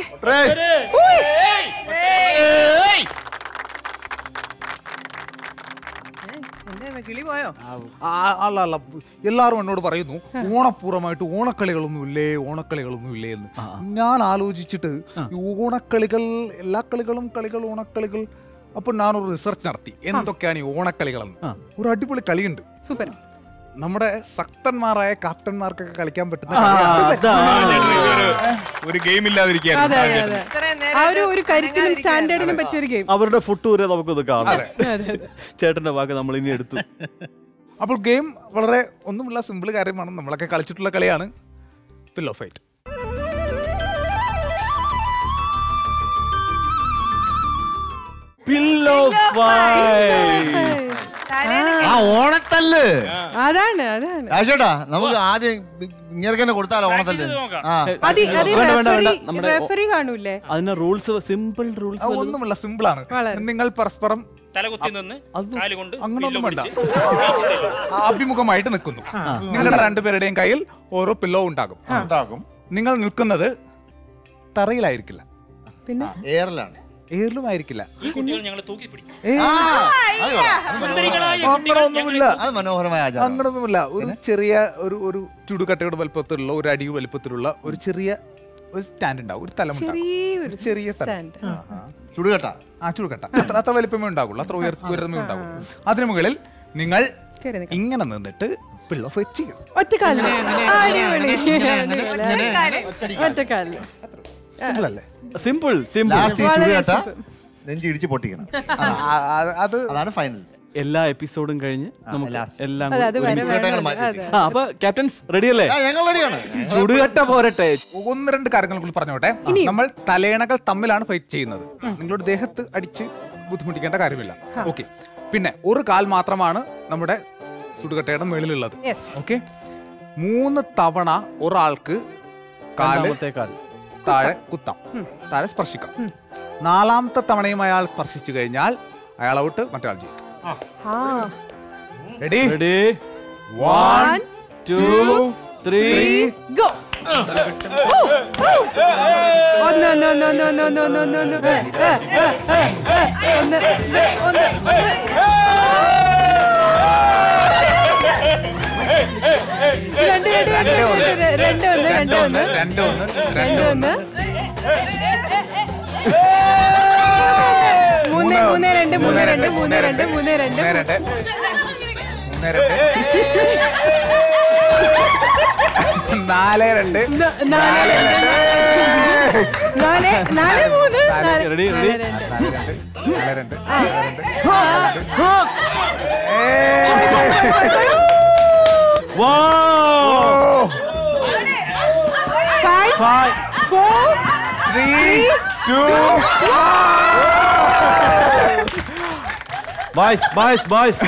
E: കിളി പോയോ
C: ആ- അല്ല അല്ല എല്ലാവരും എന്നോട് പറയുന്നു ഓണപ്പൂർവമായിട്ട് ഓണക്കളികളൊന്നും ഇല്ലേ ഓണക്കളികളൊന്നും ഇല്ലേ എന്ന് ഞാൻ ആലോചിച്ചിട്ട് ഈ ഓണക്കളികൾ എല്ലാ കളികളും കളികൾ ഓണക്കളികൾ അപ്പൊ ഞാനൊരു റിസർച്ച് നടത്തി എന്തൊക്കെയാണ് ഈ ഓണക്കളികളെന്ന് ഒരു അടിപൊളി കളിയുണ്ട്
D: സൂപ്പർ
C: നമ്മുടെ ശക്തന്മാരായ ക്യാപ്റ്റന്മാർക്കൊക്കെ കളിക്കാൻ പറ്റുന്ന
B: ആ,
C: കളിയാണ്.
B: അതാണ്.
H: ഒരു ഗെയിം ഇല്ലാതിരിക്കാൻ
D: അതെ അതെ അതെ ആ ഒരു ഒരു കരുത്തിനും സ്റ്റാൻഡേർഡിനും പറ്റിയ ഒരു ഗെയിം
B: അവരുടെ ഫുട്ടൂരെ നമുക്കൊന്ന് കാണാം ചേട്ടന്റെ വാക്ക് നമ്മൾ ഇനി എടുത്തു
C: അപ്പോൾ ഗെയിം വളരെ ഒന്നുമില്ല സിമ്പിൾ കാര്യമാണ് നമ്മളൊക്കെ കളിച്ചിട്ടുള്ള കളിയാണ് പില്ലോ ഫൈറ്റ്
B: പില്ലോ
G: ആ ഓണത്തല്ല്
D: അതാണ് അതാണ്
G: രാജേട്ടാ നമുക്ക് ആദ്യം ഇങ്ങനെ തന്നെ കൊടുത്താലോ ഓണത്തല്ല് ആ
D: അത് അത്
B: വേണ്ട, വേണ്ട,
D: റെഫറി
B: വേണ്ട. നമ്മുടെ
D: റെഫറി കാണൂലേ
B: അതിന് റൂൾസ് സിമ്പിൾ റൂൾസ്
C: ഒന്നുമില്ല സിമ്പിൾ ആണ്
D: വളരെ.
C: നിങ്ങൾ പരസ്പരം
F: തലകുത്തി നിന്ന് കാലുകൊണ്ട്
C: അങ്ങനൊന്നും വേണ്ട
F: ബീച്ചിൽ തള്ളും.
C: അഭിമുഖമായിട്ട് നിൽക്കുന്നു നിങ്ങളുടെ രണ്ടുപേരുടെയും കയ്യിൽ ഓരോ പില്ലോ ഉണ്ടാകും
G: ഉണ്ടാകും
C: നിങ്ങൾ നിൽക്കുന്നത് തറയിലായിരിക്കില്ല
D: പിന്നെ
G: എയറിലാണ്
C: എയറിലും ആയിരിക്കില്ല
F: ഈ കുട്ടികൾ ഞങ്ങൾ തൂക്കി പിടിക്കും
C: ഏയ്,
F: സുന്ദരികളായ
C: അങ്ങനെ ഒന്നുമില്ല
G: അത് മനോഹരമായ ആചാരം
C: അങ്ങനൊന്നുമില്ല ഒരു ചെറിയ ഒരു ഒരു ചുടുകട്ടയുടെ വലുപ്പത്തിലുള്ള ഒരു അടി വലുപ്പത്തിലുള്ള ഒരു ചെറിയ ഒരു സ്റ്റാൻഡ് ഉണ്ടാവും ഒരു തലം ഉണ്ടാവും.
D: ചെറിയൊരു
C: ഒരു ചെറിയ സ്ഥലം.
D: stand.
G: ചുടുകട്ട
C: ആ ചുടുകട്ട അത്ര അത്ര വലിപ്പമേ ഉണ്ടാവുള്ളൂ അത്ര ഉയർ ഉയരമേ ഉണ്ടാവുള്ളൂ അതിനു മുകളിൽ നിങ്ങൾ
D: കേറി നിൽക്കാം.
C: ഇങ്ങനെ നിന്നിട്ട് പില്ലോ ഫൈറ്റ് ചെയ്യും
D: ഒറ്റക്കാലില്
I: അങ്ങനെ,
D: ആ,
I: അങ്ങനെ,
D: അടിപൊളി.
I: അങ്ങനെ, അങ്ങനെ,
D: അടിപൊളി.
I: അങ്ങനെ.
D: ഒറ്റക്കാലില്
C: സിമ്പിൾ അല്ലേ
B: സിമ്പിൾ സിമ്പിൾ
G: ലാസ്റ്റ്
D: വളരെ
G: ചുടുകട്ട
D: simple.
G: നെഞ്ചി ഇടിച്ച് പൊട്ടിക്കണം
C: ആ, ആ, അത്
G: അതാണ് ഫൈനൽ
B: എല്ലാ എപ്പിസോഡും കഴിഞ്ഞ് നമുക്ക്
G: last.
B: എല്ലാം
D: അതെ അത്
B: കൂടി
D: വരെ
B: ഒരുമിച്ച്
G: ഞങ്ങൾ
D: വേണം.
G: മാറ്റി
D: അതെ.
B: ആ അപ്പൊ ക്യാപ്റ്റൻസ് റെഡി അല്ലേ
G: ഞങ്ങൾ റെഡിയാണ്
B: ചുടുകട്ട പോരട്ടെ
C: ഒന്ന് രണ്ട് കാര്യങ്ങൾ കൂടി പറഞ്ഞോട്ടെ നമ്മൾ തലേണകൾ തമ്മിലാണ് ഫൈറ്റ് ചെയ്യുന്നത് നിങ്ങളുടെ ദേഹത്ത് അടിച്ച് ബുദ്ധിമുട്ടിക്കേണ്ട കാര്യമില്ല ഓക്കെ പിന്നെ ഒരു കാൽ മാത്രമാണ് നമ്മുടെ സുടുകട്ടയുടെ മേളിലുള്ളത്
D: Yes.
C: ഓക്കെ മൂന്ന് തവണ ഒരാൾക്ക് കാല്
B: രണ്ടാമത്തെ കാൽ
C: താഴെ കുത്താം താഴെ സ്പർശിക്കാം നാലാമത്തെ തവണയും അയാൾ സ്പർശിച്ചു കഴിഞ്ഞാൽ അയാൾ ഔട്ട് മറ്റേ ജയിക്കും
D: ആ
C: ready
B: ready
C: one
B: two three
D: go ഒന്ന് ഒന്ന് ഒന്ന് ഒന്ന് ഒന്ന് ഒന്ന് ഒന്ന് ഒന്ന് ഒന്ന് ഏ, ഏ, ഏ, ഏ, ഏ, ഒന്ന് ഒന്ന് രണ്ട് രണ്ട് രണ്ട് രണ്ട് ഒന്ന് രണ്ട് ഒന്ന്
C: രണ്ട് ഒന്ന്
D: രണ്ട് ഒന്ന് മൂന്ന് മൂന്ന് രണ്ട് മൂന്ന് രണ്ട് മൂന്ന് രണ്ട് മൂന്ന് രണ്ട്
C: മൂന്ന് രണ്ട് മൂന്ന് രണ്ട് നാല് രണ്ട്
D: ന- നാല് രണ്ട് നാല് നാല് മൂന്ന് നാല്
B: റെഡി
D: നാല്
B: റെഡി
D: രണ്ട്
C: നാല് രണ്ട് നാല് രണ്ട്
D: five
B: five
D: four
C: three two
B: boys boys boys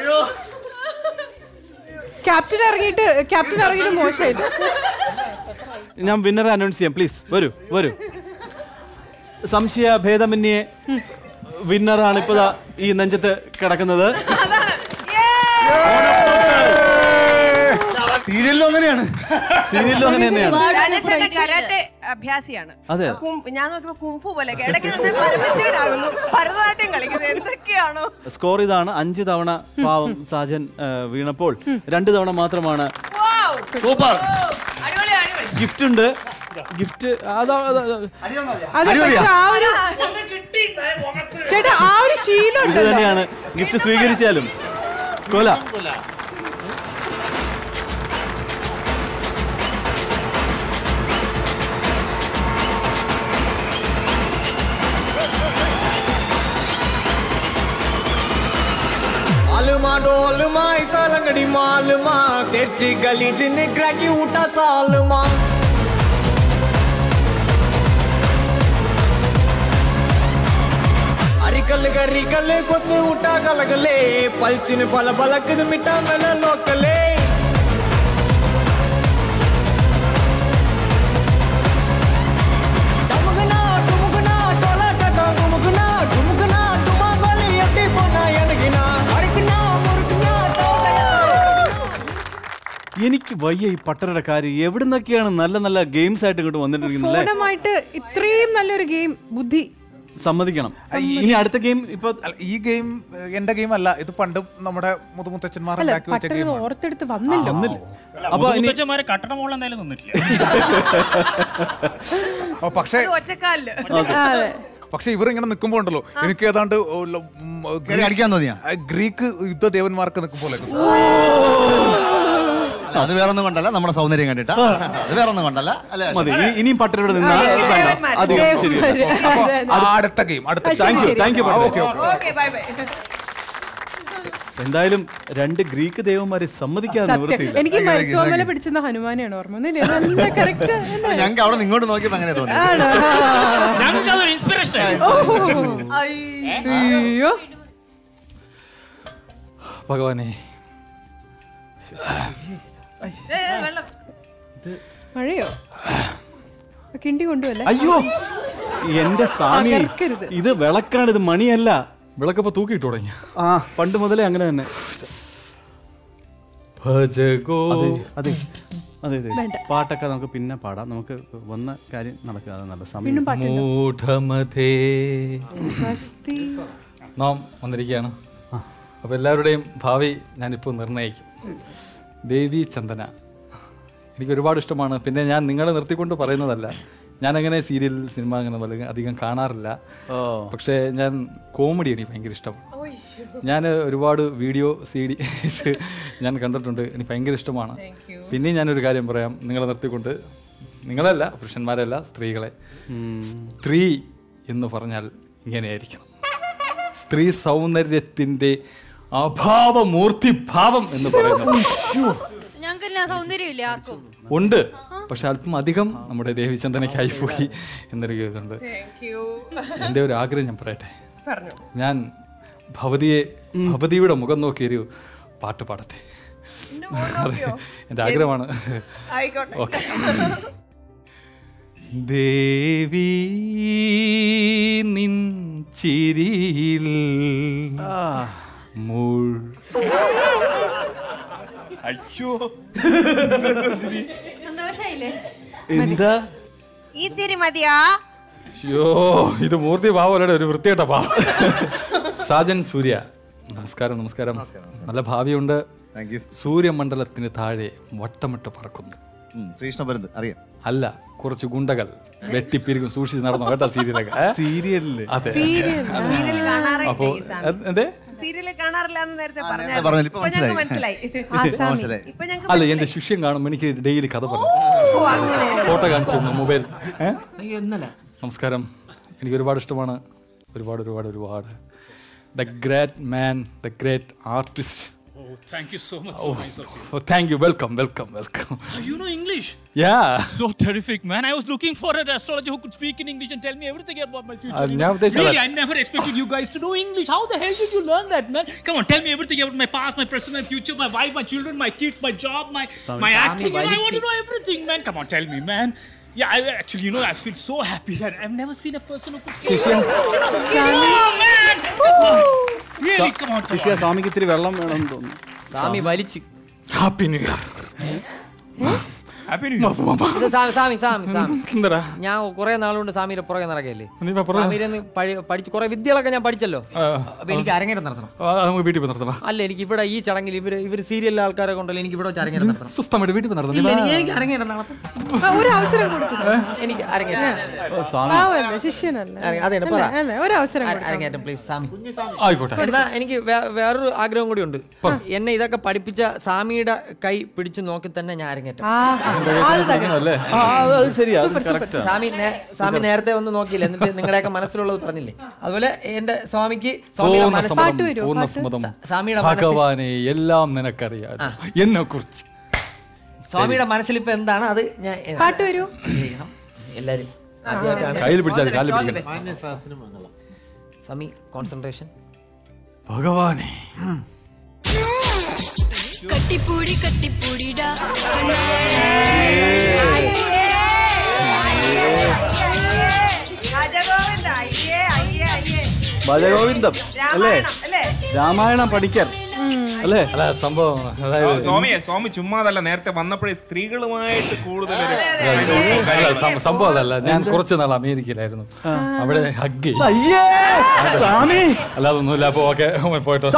D: captain ഇറങ്ങിയിട്ട് ക്യാപ്റ്റൻ ഇറങ്ങിയിട്ട് മോശമായിട്ട്
B: ഞാൻ വിന്നറെ അനൗൺസ് ചെയ്യാം പ്ലീസ് വരൂ വരൂ സംശയ ഭേദമന്യേ വിന്നറാണ് ഇപ്പൊ ദാ ഈ നെഞ്ചത്ത് കിടക്കുന്നത്
G: സീരിയലിലും അങ്ങനെയാണ്
B: സീരിയലിലും അങ്ങനെ തന്നെയാണ്
E: രാജേഷേട്ടൻ കരാട്ടെ അഭ്യാസിയാണ്
B: അതെ.
E: കും- ഞാൻ നോക്കുമ്പോ കുംഫു പോലെ ഇടയ്ക്ക് നിന്ന് പരമശിവനാകുന്നു ഭരതനാട്യം കളിക്കുന്നത് എന്തൊക്കെയാണോ
B: സ്കോർ ഇതാണ് അഞ്ച് തവണ പാവം സാജൻ ആ, വീണപ്പോൾ രണ്ട് തവണ മാത്രമാണ്
G: സൂപ്പർ
E: അടിപൊളി അടിപൊളി
B: ഗിഫ്റ്റ് ഉണ്ട് ഗിഫ്റ്റ് അതാ അതാ- അതാ.
D: അത് പക്ഷെ ആ ഒരു ചേട്ടാ ആ ഒരു ശീലം
B: ഇത്
D: ഉണ്ടല്ലോ
B: തന്നെയാണ് ഗിഫ്റ്റ് സ്വീകരിച്ചാലും കോല
R: आलमा डोलमा ऐसा लंगड़ी मालमा तेची गली जिन्हें क्रैकी उठा सालमा అరికల్ గరికల్ కొద్ది ఉటా కలగలే పల్చిన బల బలకది మిఠా మెల లోకలే డముగనా డుముగనా
B: എനിക്ക് വയ്യ ഈ പട്ടരുടെ കാര്യം എവിടുന്നൊക്കെയാണ് നല്ല നല്ല ഗെയിംസ് ആയിട്ട് ഇങ്ങോട്ട് വന്നിട്ടിരിക്കുന്നത് അല്ലേ
D: ഫോണുമായിട്ട് ഇത്രയും നല്ലൊരു ഗെയിം ബുദ്ധി
B: സമ്മതിക്കണം ഇനി അടുത്ത ഗെയിം ഇപ്പൊ
C: ഈ ഗെയിം എന്റെ ഗെയിം അല്ല ഇത് പണ്ട് നമ്മുടെ മുതുമുത്തച്ഛന്മാർ
D: അല്ല
C: ഉണ്ടാക്കി വെച്ച
D: പട്ടണത്
C: ഗെയിമാണ്
D: ഓർത്തെടുത്ത് വന്നില്ല
B: അപ്പൊ ഇനി
F: മുത്തച്ഛന്മാരെ കട്ടണ മുകളിൽ എന്തായാലും നിന്നിട്ടില്ല
C: ഓ, പക്ഷേ
E: ഒറ്റക്കാലില്
D: അതെ
C: പക്ഷെ ഇവർ ഇങ്ങനെ നിൽക്കുമ്പോ ഉണ്ടല്ലോ എനിക്ക് ഏതാണ്ട് ഓ, ല- ഉം,
S: കേറി അടിക്കാൻ തോന്നിയാ?
C: ആ, ഗ്രീക്ക് യുദ്ധദേവന്മാർക്ക് നിൽക്കുമ്പോൾ
S: അല്ല, അത് വേറൊന്നും കൊണ്ടല്ല നമ്മുടെ സൗന്ദര്യം കണ്ടിട്ടാ അത് വേറൊന്നും കൊണ്ടല്ല അല്ലേ
B: മതി ഇനി- ഇനിയും പട്ടരുടെ നിന്നാ വേണ്ട. അധികം ശരിയല്ല
C: അടുത്ത ഗെയിം അടുത്ത
B: thank you thank you
C: okay okay
E: okay bye bye
B: എന്തായാലും രണ്ട് ഗ്രീക്ക് ദേവന്മാരെ സമ്മതിക്കാതെ
D: സത്യം
B: നിവൃത്തിയില്ല
D: എനിക്ക് മരുത്തോമല പിടിച്ചെന്ന ഹനുമാനെയാണ് ഓർമ്മ ഒന്നുമില്ലേ? നല്ല കറക്റ്റ്
S: ഞങ്ങൾക്ക് അവിടെ നിന്ന് ഇങ്ങോട്ട് നോക്കിയപ്പോ അങ്ങനെ തോന്നി
D: ആണോ
F: ഞങ്ങൾക്ക് അതൊരു ഇൻസ്പിറേഷൻ
D: അയ്യോ
K: ഭഗവാനെ
E: വെള്ളം
D: മഴയോ കിണ്ടി കൊണ്ടുവല്ലേ
B: അയ്യോ എന്റെ സ്വാമി
D: തകർക്കരുത്.
B: ഇത് വിളക്കാണ് ഇത് മണിയല്ല
K: വിളക്കപ്പോ തൂക്കിയിട്ട് തുടങ്ങി
B: ആ പണ്ട് മുതലേ അങ്ങനെ തന്നെ
K: ഭജഗോ
B: അതെ അതെ അതെ അതെ
D: വേണ്ട.
B: പാട്ടൊക്കെ നമുക്ക് പിന്നെ പാടാം നമുക്ക് വന്ന കാര്യം നടക്കുക അത് നല്ല സമയം
D: വീണ്ടും പാട്ടുണ്ടോ
K: മൂഢമതേ
D: സ്വസ്തി
K: നാം വന്നിരിക്കുകയാണ് അപ്പോൾ എല്ലാവരുടെയും ഭാവി ഞാനിപ്പോൾ നിർണ്ണയിക്കും ദേവി ചന്ദന എനിക്ക് ഒരുപാട് ഇഷ്ടമാണ് പിന്നെ ഞാൻ നിങ്ങളെ നിർത്തിക്കൊണ്ട് പറയുന്നതല്ല ഞാൻ അങ്ങനെ സീരിയൽ സിനിമ അങ്ങനെ വലുത് അധികം കാണാറില്ല പക്ഷേ ഞാൻ കോമഡി എനിക്ക് ഭയങ്കര ഇഷ്ടമാണ് ഞാൻ ഒരുപാട് വീഡിയോ സി ഡി ഞാൻ കണ്ടിട്ടുണ്ട് എനിക്ക് ഭയങ്കര ഇഷ്ടമാണ് പിന്നെ ഞാനൊരു കാര്യം പറയാം നിങ്ങളെ നിർത്തിക്കൊണ്ട് നിങ്ങളല്ല പുരുഷന്മാരല്ല സ്ത്രീകളെ സ്ത്രീ എന്ന് പറഞ്ഞാൽ ഇങ്ങനെയായിരിക്കണം സ്ത്രീ സൗന്ദര്യത്തിന്റെ അഭാവമൂർത്തി ഭാവം എന്ന് പറയുന്നത്
T: ഞങ്ങൾക്ക് സൗന്ദര്യമില്ല ആർക്കും
K: ഉണ്ട് പക്ഷെ അല്പം അധികം നമ്മുടെ ദേവിചന്ദനയ്ക്കായി പോയി എന്നൊരു ഇതുണ്ട് എൻ്റെ ഒരു ആഗ്രഹം ഞാൻ പറയട്ടെ
E: പറഞ്ഞു
K: ഞാൻ ഭവതിയെ ഭവതിയുടെ മുഖം നോക്കി ഒരു പാട്ട് പാടട്ടെ അതെ എൻ്റെ ആഗ്രഹമാണ്
E: ആയിക്കോട്ടെ
K: ഓക്കെ ദേവി നിൻ ചിരിയിൽ മുൾ
F: അയ്യോ
T: സന്തോഷായില്ലേ
B: എന്താ
E: ഈ ചിരി മതിയാ
K: അയ്യോ ഇത് മൂർത്തി പാവല്ലേ ഒരു വൃത്തികെട്ട പാവം സാജൻ സൂര്യ നമസ്കാരം നമസ്കാരം നല്ല ഭാവിയുണ്ട്
S: താങ്ക് യു
K: സൂര്യമണ്ഡലത്തിന് താഴെ വട്ടമിട്ട് പറക്കുന്നു
S: ശ്രീകൃഷ്ണപരന്ത് അറിയാം
K: അല്ല കുറച്ച് ഗുണ്ടകൾ വെട്ടിപ്പിരിക്കും സൂക്ഷിച്ച് നടന്നു കേട്ടോ സീരിയലൊക്കെ ഏ?
B: സീരിയലില്
K: അതെ
E: സീരിയൽ കാണാറേ
K: അപ്പോ എ- എന്തേ
E: സീരിയൽ കാണാറില്ല എന്ന് നേരത്തെ
S: നേരത്തെ പറഞ്ഞില്ല, ഇപ്പൊ
E: ഇപ്പൊ ഞങ്ങൾക്ക്
S: മനസ്സിലായി.
E: മനസ്സിലായി
S: മനസ്സിലായി
E: ഇപ്പൊ ഞങ്ങൾക്ക്
K: അല്ല എന്റെ ശിഷ്യം കാണുമ്പോൾ എനിക്ക് ഡെയിലി കഥ പറഞ്ഞു ഫോട്ടോ കാണിച്ചു തന്നു മൊബൈൽ ഏ? നമസ്കാരം എനിക്ക് ഒരുപാട് ഇഷ്ടമാണ് ഒരുപാട് ഒരുപാട് ഒരുപാട് the great man the great artist
F: Oh, thank you so much. So nice of you.
K: Thank you welcome welcome welcome
F: Oh, you know English?
K: Yeah.
F: So terrific, man. I was looking for an astrologer who could speak in English and tell me everything about my future.
K: Uh,
F: you
K: now
F: know?
K: they say
F: really,
K: that-
F: I never expected you guys to know English. How the hell did you learn that, man? Come on, tell me everything about my past, my present, my future, my wife, my children, my kids, my job, my
L: Sami-
F: my
L: Sami
F: acting. You know, I want to
L: വലിച്ച്.
F: know everything, man. Come on, tell me, man. Yeah, I actually, you know, I feel so happy that I've never seen a person who could speak.
B: Shishya.
F: Come on, man. Come on. Really, come on. come
B: ശിഷ്യ
F: on.
B: സ്വാമിക്ക് ഇത്തിരി വെള്ളം വേണമെന്ന് തോന്നുന്നു
L: സ്വാമി വലിച്ച്
K: happy new year
F: Happy New Year.
L: ഇത് സാമി സാമി സാമി സാമി
K: എന്താ
L: ഞാൻ കുറെ നാളുകൊണ്ട് സ്വാമിയുടെ പുറകെ നടക്കല്ലേ
K: നീ ഇപ്പൊ പുറകെ-
L: സ്വാമിയുടെ പഠിച്ച് കുറെ വിദ്യകളൊക്കെ ഞാൻ പഠിച്ചല്ലോ
K: ആ.
L: അപ്പൊ എനിക്ക് അരങ്ങേറ്റം നടത്തണം
K: ആ, നമുക്ക് വീട്ടിൽ പോയി നടത്തണം
L: അല്ല എനിക്ക് ഇവിടെ ഈ ചടങ്ങിൽ ഇവര് ഇവര് സീരിയലിലെ ആൾക്കാരെ കൊണ്ടല്ലോ എനിക്ക് ഇവിടെ വെച്ച് അരങ്ങേറ്റം നടത്തണം
K: സ്വസ്ഥമായിട്ട് വീട്ടിൽ പോയി നടത്തണം
L: ഇല്ല,
K: നീ
L: എനിക്ക്
K: വാ.
L: എനിക്ക് അരങ്ങേറ്റം നടത്തണം
D: ആ, ഒരു അവസരം കൊടുക്കണം
L: എനിക്ക് അരങ്ങേറ്റം
D: പാവല്ലേ ശിഷ്യനല്ലേ
L: അരങ്ങ- അതെ,
D: അല്ലേ?
L: പറ.
D: അല്ലേ? ഒരു അവസരം
L: അര-
D: കൊടുക്കണം.
L: അരങ്ങേറ്റം പ്ലീസ് സ്വാമി
K: ആയിക്കോട്ടെ
L: എന്നാ എനിക്ക് വേ- വേറൊരു ആഗ്രഹം കൂടി ഉണ്ട് എന്നെ ഇതൊക്കെ പഠിപ്പിച്ച സ്വാമിയുടെ കൈ പിടിച്ചു നോക്കി തന്നെ ഞാൻ അരങ്ങേറ്റം
B: അല്ലേ ആ അത് അത് ശരിയാ അത് കറക്റ്റ്
L: സ്വാമി നേ- സ്വാമി നേരത്തെ വന്ന് നോക്കിയില്ല എന്നിട്ട് നിങ്ങളുടെയൊക്കെ മനസ്സിലുള്ളത് പറഞ്ഞില്ലേ അതുപോലെ എന്റെ സ്വാമിക്ക് സ്വാമിയുടെ
K: പൂർണ്ണ
L: മനസ്സ്
K: സമ്മതം പൂർണ്ണ സമ്മതം
L: സ്വാമിയുടെ മനസ്സിൽ
K: ഭഗവാനെ എല്ലാം നിനക്കറിയാം എന്നെ കുറിച്ച്
L: സ്വാമിയുടെ മനസ്സിൽ ഇപ്പൊ എന്താണ് അത് ഞാൻ
D: പാട്ട് വരൂ
L: ചെയ്യണം. എല്ലാരും ആദ്യമായിട്ടാണ്
K: കയ്യിൽ പിടിച്ചാൽ കാലിൽ പിടിക്കണം
L: സ്വാമി കോൺസെൻട്രേഷൻ
K: ഭഗവാനെ
T: കട്ടിപ്പൂടി കട്ടിപ്പൂടിടാ
E: രാജഗോവിന്ദ അയ്യേ അയ്യേ അയ്യേ
B: ഭജഗോവിന്ദം അല്ലേ
E: രാമായണം അല്ലേ
B: രാമായണം പഠിക്കാൻ അല്ലേ
K: അല്ല സംഭവം അതായത്
H: സ്വാമിയെ സ്വാമി ചുമ്മാതല്ല നേരത്തെ വന്നപ്പോഴേ സ്ത്രീകളുമായിട്ട് കൂടുതൽ ഒരു-
K: അല്ല, സം- സംഭവം അതല്ല ഞാൻ കുറച്ച് നാൾ അമേരിക്കയിലായിരുന്നു അവിടെ ഹഗ്
B: അയ്യേ സ്വാമി
K: അല്ല അതൊന്നുമില്ല അപ്പൊ ഓക്കെ പോയിട്ടോ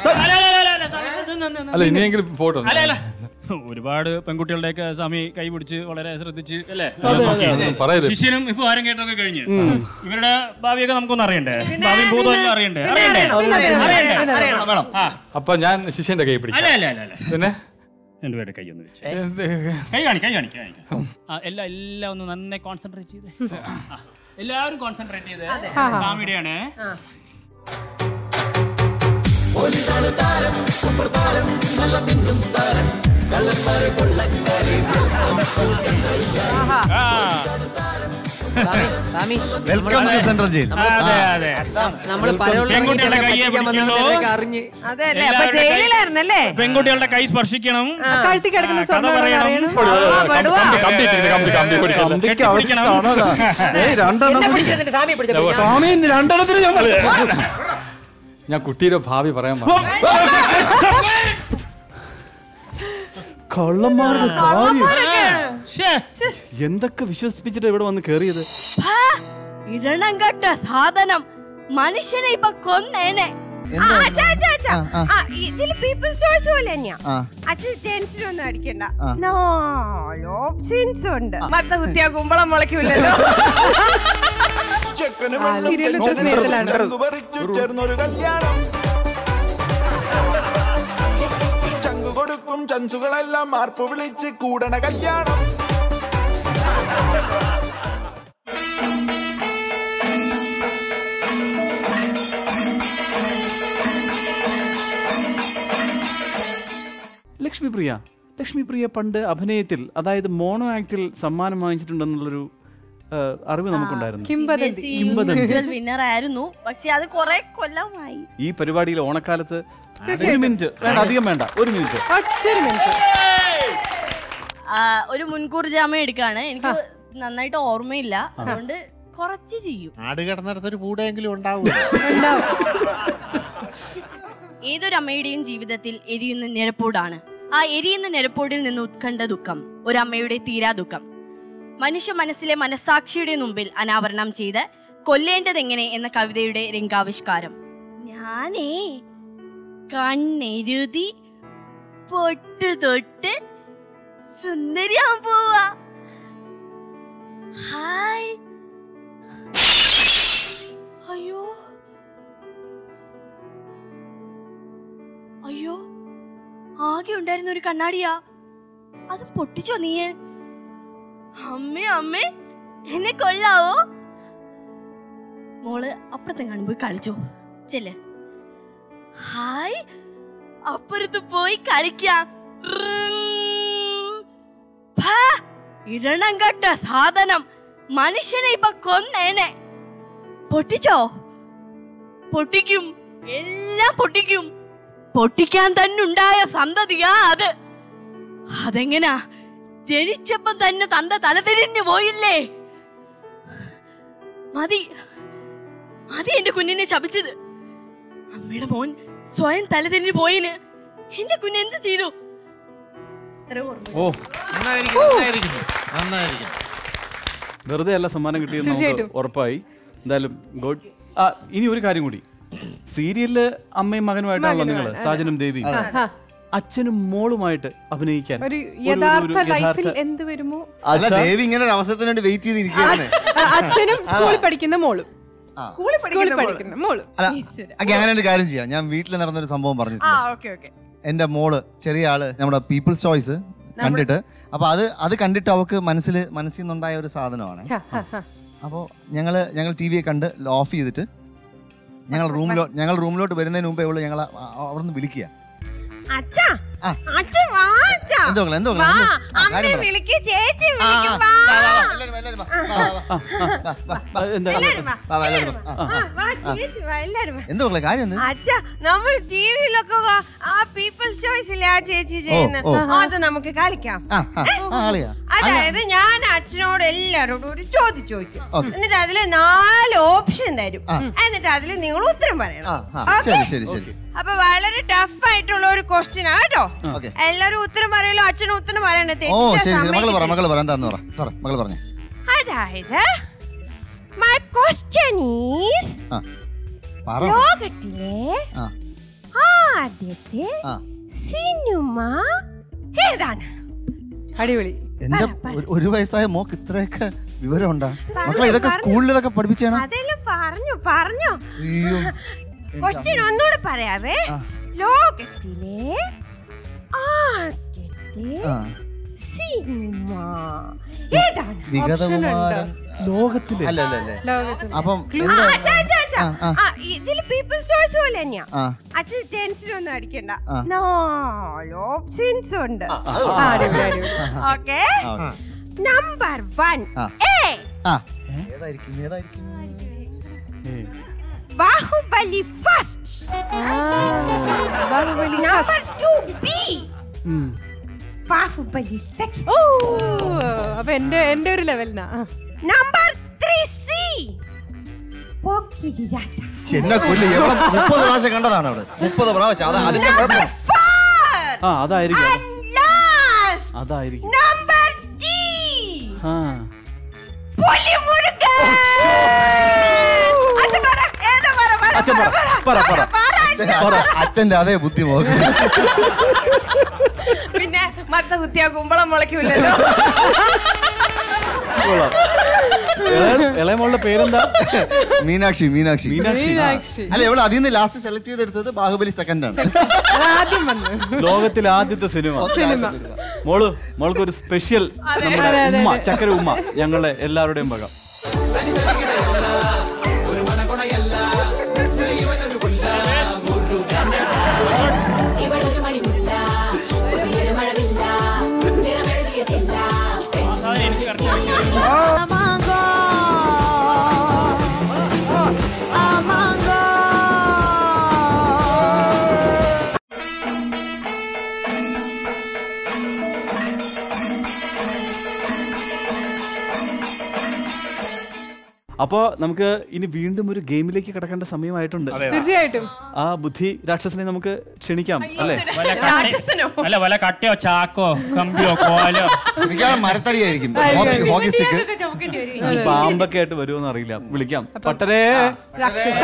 K: അല്ല ഇനിയെങ്കിലും പോട്ടോ
F: അല്ല അല്ല ഒരുപാട് പെൺകുട്ടികളുടെയൊക്കെ സ്വാമി കൈ പിടിച്ച് വളരെ ശ്രദ്ധിച്ച് അല്ലേ
K: അതെ,
F: നോക്കി.
K: അതെ, അതെ. പറയരുത്.
F: ശിഷ്യനും ഇപ്പൊ ആരും കേട്ടൊക്കെ കഴിഞ്ഞ്
K: ഉം.
F: ഇവരുടെ ഭാവിയൊക്കെ നമുക്കൊന്ന് അറിയണ്ടേ ഭാവി ഭൂതം എല്ലാം അറിയണ്ടേ
K: പിന്നെ
F: അറിയണ്ടേ
K: അറിയണം, പിന്നെ
F: അറിയണ്ടേ?
K: അറിയണം, അറിയണം.
F: വേണം. ആ.
K: അപ്പൊ ഞാൻ ശിഷ്യന്റെ കൈ പിടിക്കാം
F: അല്ല അല്ല അല്ല അല്ല
K: പിന്നെ
F: രണ്ടുപേരുടെ കൈ ഒന്ന് വെച്ച് കൈ കാണി കൈ കാണി കൈ കാണി ആ എല്ലാം എല്ലാം ഒന്ന് നന്നായി കോൺസെൻട്രേറ്റ് ചെയ്ത് ആ, എല്ലാവരും കോൺസെൻട്രേറ്റ് ചെയ്ത്
D: ആ.
F: സ്വാമിയുടെയാണ്
S: വെൽക്കം ടു സെൻട്രൽ ജയിൽ
F: അതെ അതെ
L: നമ്മള് പലയുള്ള
F: പെൺകുട്ടികളുടെ കൈയെ
L: പഠിക്കാൻ
F: പിടിക്കുന്നു.
L: വന്നവരൊക്കെ അറിഞ്ഞ്
E: അതല്ലേ അപ്പൊ ജയിലിലായിരുന്നല്ലേ
F: പെൺകുട്ടികളുടെ കൈ സ്പർശിക്കണം
D: കഴുത്തി കിടക്കുന്ന
F: ആ, കഥ
D: സ്വർണ്ണം
F: പറയണം.
D: അറിയണം
F: ആ,
D: പടുവാ.
F: കമ്പി ഇട്ടിട്ട് കമ്പി കമ്പി പിടിക്കണം.
B: കമ്പിക്ക്
F: കെട്ടിപ്പിടിക്കണം.
B: അകത്താണതാ. ഏയ്, രണ്ടെണ്ണം
L: എന്നെ പിടിച്ചിട്ട് സ്വാമിയെ പിടിച്ചിട്ട് ഞാൻ-
B: സ്വാമി ഇന്ന് രണ്ടെണ്ണത്തിന് ഞാൻ
K: ഞാൻ കുട്ടിയുടെ ഭാവി പറയാൻ
B: കള്ളന്മാരുടെ കാര്യം
F: ശ്ശേ.
B: എന്തൊക്കെ വിശ്വസിപ്പിച്ചിട്ട് ഇവിടെ വന്ന് കേറിയത്
Q: ഹാ, ഇടണം കെട്ട സാധനം മനുഷ്യനെ ഇപ്പൊ കൊന്നേനെ
E: ആ, അച്ഛാ, അച്ഛാ, അച്ഛാ. ആ, ഇതില് പീപ്പിൾസ് ചോയ്സ് പോലെ തന്നെയാ
S: ആ.
E: അച്ഛൻ ടെൻഷൻ ഒന്നും അടിക്കണ്ട
S: ആ.
E: നാല് ഓപ്ഷൻസ് ഉണ്ട് മത്ത കുത്തിയാ കുമ്പളം മുളയ്ക്കൂലല്ലോ
D: സീരിയൽ ഇത്ര സ്നേഹത്തിലാണ്
N: ചേർന്നൊരു കല്യാണം ചങ്കു കൊടുക്കും ചൻസുകളെല്ലാം മാർപ്പ് വിളിച്ച് കൂടണ കല്യാണം
B: ലക്ഷ്മി പ്രിയ ലക്ഷ്മി പ്രിയ പണ്ട് അഭിനയത്തിൽ അതായത് മോണോ ആക്ടിൽ സമ്മാനം വാങ്ങിച്ചിട്ടുണ്ടെന്നുള്ളൊരു ആ, അറിവ് നമുക്കുണ്ടായിരുന്നു
D: കിംവദന്തി.
B: കിംവദന്തി.
Q: വിന്നർ ആയിരുന്നു പക്ഷെ അത് കുറെ കൊല്ലമായി
B: ഈ പരിപാടിയിൽ ഓണക്കാലത്ത് ഒരു മിനിറ്റ് വേണ്ട അധികം വേണ്ട ഒരു മിനിറ്റ്
D: ഒറ്റൊരു മിനിറ്റ്
Q: ആ, ഒരു മുൻകൂർ ജാമ്യം എടുക്കാണ് എനിക്ക് നന്നായിട്ട് ഓർമ്മയില്ല അതുകൊണ്ട് കുറച്ച് ചെയ്യും
I: ആട് കിടന്നിടത്തൊരു പൂടെയെങ്കിലും ഉണ്ടാവും
Q: ഏതൊരു അമ്മയുടെയും ജീവിതത്തിൽ എരിയുന്ന നിരപ്പോടാണ് ആ എരിയുന്ന നിരപ്പോടിൽ നിന്ന് ഉത്കണ്ഠ ദുഃഖം ഒരു അമ്മയുടെ തീരാ ദുഃഖം മനുഷ്യ മനസ്സിലെ മനസാക്ഷിയുടെ മുമ്പിൽ അനാവരണം ചെയ്ത് കൊല്ലേണ്ടതെങ്ങനെ എന്ന കവിതയുടെ രംഗാവിഷ്കാരം ഞാനേ കണ്ണെഴുതി പൊട്ടു തൊട്ട് സുന്ദരിയാൻ പോവാ ഹായ് അയ്യോ അയ്യോ ആകെ ഉണ്ടായിരുന്ന ഒരു കണ്ണാടിയാ അത് പൊട്ടിച്ചോ നീയെ അമ്മേ അമ്മേ എന്നെ കൊള്ളാവോ മോള് അപ്പുറത്തെ കാണുമ്പോ കളിച്ചോ ചെല്ല് ഹായ് അപ്പുറത്ത് പോയി കളിക്കാം റിങ്. ഭാ, ഇടണം കെട്ട സാധനം മനുഷ്യനെ ഇപ്പൊ കൊന്നേനെ പൊട്ടിച്ചോ പൊട്ടിക്കും എല്ലാം പൊട്ടിക്കും പൊട്ടിക്കാൻ തന്നുണ്ടായ സന്തതിയാ അത് അതെങ്ങനാ ജനിച്ചപ്പം തന്നെ തന്റെ തല തിരിഞ്ഞു പോയില്ലേ മതി മതി എന്റെ കുഞ്ഞിനെ ശപിച്ചത് അമ്മയുടെ മോൻ സ്വയം തല തിരിഞ്ഞു പോയിന് എന്റെ കുഞ്ഞ് എന്ത് ചെയ്തു ഇത്ര ഓർമ്മ
B: ഓ
I: നന്നായിരിക്കുന്നു നന്നായിരിക്കുന്നു നന്നായിരിക്കുന്നു
B: വെറുതെ അല്ല സമ്മാനം കിട്ടിയെന്ന് നമുക്ക്
D: തീർച്ചയായിട്ടും.
B: ഉറപ്പായി എന്തായാലും ഗുഡ് ആ ഇനി ഒരു കാര്യം കൂടി സീരിയലില് അമ്മയും മകനുമായിട്ടാണല്ലോ നിങ്ങൾ സാജനും ദേവി
D: ആ.
B: അച്ഛനും മോളുമായിട്ട് അഭിനയിക്കാൻ
D: ഒരു
B: ഒരു- ഒരു
D: യഥാർത്ഥ ലൈഫിൽ
B: യഥാർത്ഥ-
D: എന്ത് വരുമോ
S: അല്ല
B: അച്ഛാ,
S: ദേവി ഇങ്ങനെ ഒരു അവസരത്തിന് വേണ്ടി വെയിറ്റ് ചെയ്തിരിക്കുകയാണ്
D: ആ, അച്ഛനും സ്കൂളിൽ പഠിക്കുന്ന മോളും
E: സ്കൂളിൽ
D: സ്കൂളിൽ
E: പഠിക്കുന്ന
D: പഠിക്കുന്ന മോളും
S: അല്ല ഓക്കെ അങ്ങനെ ഒരു കാര്യം ചെയ്യാം ഞാൻ വീട്ടിൽ നടന്നൊരു സംഭവം
E: ആ
S: പറഞ്ഞിട്ടുണ്ട്
E: ഓക്കെ ഓക്കെ
S: എന്റെ മോള് ചെറിയ ആള് നമ്മുടെ പീപ്പിൾസ് ചോയ്സ് കണ്ടിട്ട് അപ്പൊ അത് അത് കണ്ടിട്ട് അവക്ക് മനസ്സിൽ മനസ്സിൽ നിന്നുണ്ടായ ഒരു സാധനമാണ് അപ്പോൾ ഞങ്ങൾ ഞങ്ങൾ ടി വിയെ കണ്ട് ഓഫ് ചെയ്തിട്ട് ഞങ്ങൾ റൂമിലോ ഞങ്ങൾ റൂമിലോട്ട് വരുന്നതിന് മുമ്പേ ഉള്ളു ഞങ്ങൾ അവിടെ നിന്ന് വിളിക്കുക
E: അച്ഛാ
S: ആ.
E: അച്ഛൻ വാ അച്ഛാ
S: എന്തോ മക്കളെ, എന്തോ മക്കളെ,
E: വാ
S: എന്തോ? ആ,
E: അമ്മയെ
S: കാര്യം പറ.
E: വിളിക്ക് ചേച്ചി
S: ആ, ആ,
E: വിളിക്കും
S: വാ,
E: വാ
S: വാ, വാ, എല്ലാവരും വാ, എല്ലാവരും വാ, വാ, വാ, വാ, വാ, വാ, വാ.
B: എന്താ
E: എല്ലാരും വാ
S: വാ, വാ, എല്ലാവരും
E: എല്ലാരും
S: വാ.
E: വാ.
S: ആ,
E: ആ, വാ ചേച്ചി വാ എല്ലാരും വാ
S: എന്തോ മക്കളെ കാര്യം എന്ത്
E: അച്ഛാ നമ്മൾ ടിവിയിലൊക്കെ ആ പീപ്പിൾസ് ചോയ്സിലെ ആ ചേച്ചി ചെയ്യുന്ന
S: ഓ.
E: അത് നമുക്ക് കളിക്കാം
S: ആ ആ ആ, ആളിയാ
E: ആ
U: അതായത് ഞാൻ അച്ഛനോട് എല്ലാരോടും ഒരു ചോദ്യം ചോദിക്കും
S: Okay.
U: എന്നിട്ട് അതില് നാല് ഓപ്ഷൻ തരും
S: ആ.
U: എന്നിട്ട് അതിൽ നിങ്ങൾ ഉത്തരം പറയണം
S: ആ, ആ,
U: Okay?
S: ശരി ശരി ശരി
U: അപ്പൊ വളരെ ടഫ് ആയിട്ടുള്ള ഒരു ക്വസ്റ്റ്യൻ ആ കേട്ടോ
S: Okay.
U: എല്ലാരും ഉത്തരം പറയല്ലോ അച്ഛനും ഉത്തരം പറയണേ
S: ഓ
U: തെറ്റിച്ച
S: ശരി ശരി മകള് പറ
U: സമ്മതിക്കത്തില്ല.
S: മകള് പറ എന്താന്ന് പറ പറ മകള് പറഞ്ഞേ
U: അതായത് മൈ ക്വസ്റ്റ്യൻ ഈസ്
S: ആ പറ
U: ലോകത്തിലെ
S: ആ
U: ആദ്യത്തെ
S: ആ
U: സിനിമ ഏതാണ്
D: അടിപൊളി
S: എന്റെ ഒരു- ഒരു വയസ്സായ മോക്ക് ഇത്രയൊക്കെ വിവരം ഉണ്ടാ മക്കളെ ഇതൊക്കെ സ്കൂളിൽ ഇതൊക്കെ പഠിപ്പിച്ചാണ്
U: അതെല്ലാം പറഞ്ഞു പറഞ്ഞു
S: അയ്യോ
U: ക്വസ്റ്റ്യൻ ഒന്നുകൂടെ പറയാവേ ലോകത്തിലെ ആദ്യത്തെ
S: ആ
U: സിനിമ ഏതാണ്
S: വിഗതകുമാരൻ
B: ലോകത്തിലെ
S: അല്ല അല്ല അല്ല
U: ലോകത്തിലെ.
S: അപ്പം
U: ആ,
S: എന്താ
U: അച്ഛാ, അച്ഛാ, അച്ഛാ.
S: ആ, ആ.
U: ആ, ഇതില് പീപ്പിൾസ് ചോയ്സ് പോലെ തന്നെയാ
S: ആ.
U: അച്ഛൻ ടെൻഷൻ ഒന്നും അടിക്കണ്ട
S: ആ.
U: നാല് ഓപ്ഷൻസ് ഉണ്ട്
S: അത് ആ, അടിപൊളി, അടിപൊളി.
U: ഓക്കെ
S: ആ, okay.
U: നമ്പർ വൺ
S: ആ.
U: എ
S: ആ ഏതായിരിക്കും ഏതായിരിക്കും
U: Baahubali first
D: Baahubali
U: number two B Baahubali second
D: ഓ അപ്പൊ എന്റെ എന്റെ ഒരു ലെവലിനാ
U: number three C Pokkiri Raja
S: എന്നെ കൊല്ലി എവിടെ മുപ്പത് പ്രാവശ്യം കണ്ടതാണ് അവിടെ മുപ്പത് പ്രാവശ്യം അതാ അതിന്റെ കുഴപ്പം
B: ആ അതായിരിക്കും
U: ലാസ്റ്റ്
B: അതായിരിക്കും
U: നമ്പർ ഡി
B: ആ
U: പുലിമുരുകൻ അച്ഛൻ പറ ഏതാ പറ പറ
S: അച്ഛൻ പറ പറ പറ
U: പറ
S: പറ അച്ഛന്റെ അതേ ബുദ്ധി മോക്ക്
U: പിന്നെ മത്ത കുത്തിയാ കുമ്പളം മുളയ്ക്കൂലല്ലോ
B: കൊള്ളാം. ഇളയ- ഇളയ മോളുടെ പേരെന്താ
S: മീനാക്ഷി മീനാക്ഷി
B: മീനാക്ഷി.
D: മീനാക്ഷി.
S: അല്ല ഇവിടെ അതിൽ നിന്ന് ലാസ്റ്റ് സെലക്ട് ചെയ്തെടുത്തത് ബാഹുബലി സെക്കൻഡ് ആണ്
D: ആദ്യം വന്നു
B: ലോകത്തിലെ ആദ്യത്തെ സിനിമ
S: സിനിമ.
B: മോള് മോൾക്ക് ഒരു സ്പെഷ്യൽ നമ്മുടെ
D: അതെ, അതെ,
B: ഉമ്മ
D: അതെ.
B: ചക്കര ഉമ്മ ഞങ്ങളുടെ എല്ലാവരുടെയും വക അപ്പോ നമുക്ക് ഇനി വീണ്ടും ഒരു ഗെയിമിലേക്ക് കിടക്കേണ്ട സമയമായിട്ടുണ്ട്
D: തീർച്ചയായിട്ടും
B: ആ ബുദ്ധി രാക്ഷസനെ നമുക്ക് ക്ഷണിക്കാം അല്ലേ
F: വല്ല കട്ട- അല്ല വല്ല കട്ടയോ ചാക്കോ കമ്പിയോ കോലോ
S: മിക്കവാറും മരത്തടിയായിരിക്കും ഹോക്കി ഹോക്കി സ്റ്റിക്ക്
B: ഈ പാമ്പൊക്കെ ആയിട്ട് വരുമോന്ന് അറിയില്ല വിളിക്കാം പട്ടരേ
D: രാക്ഷസ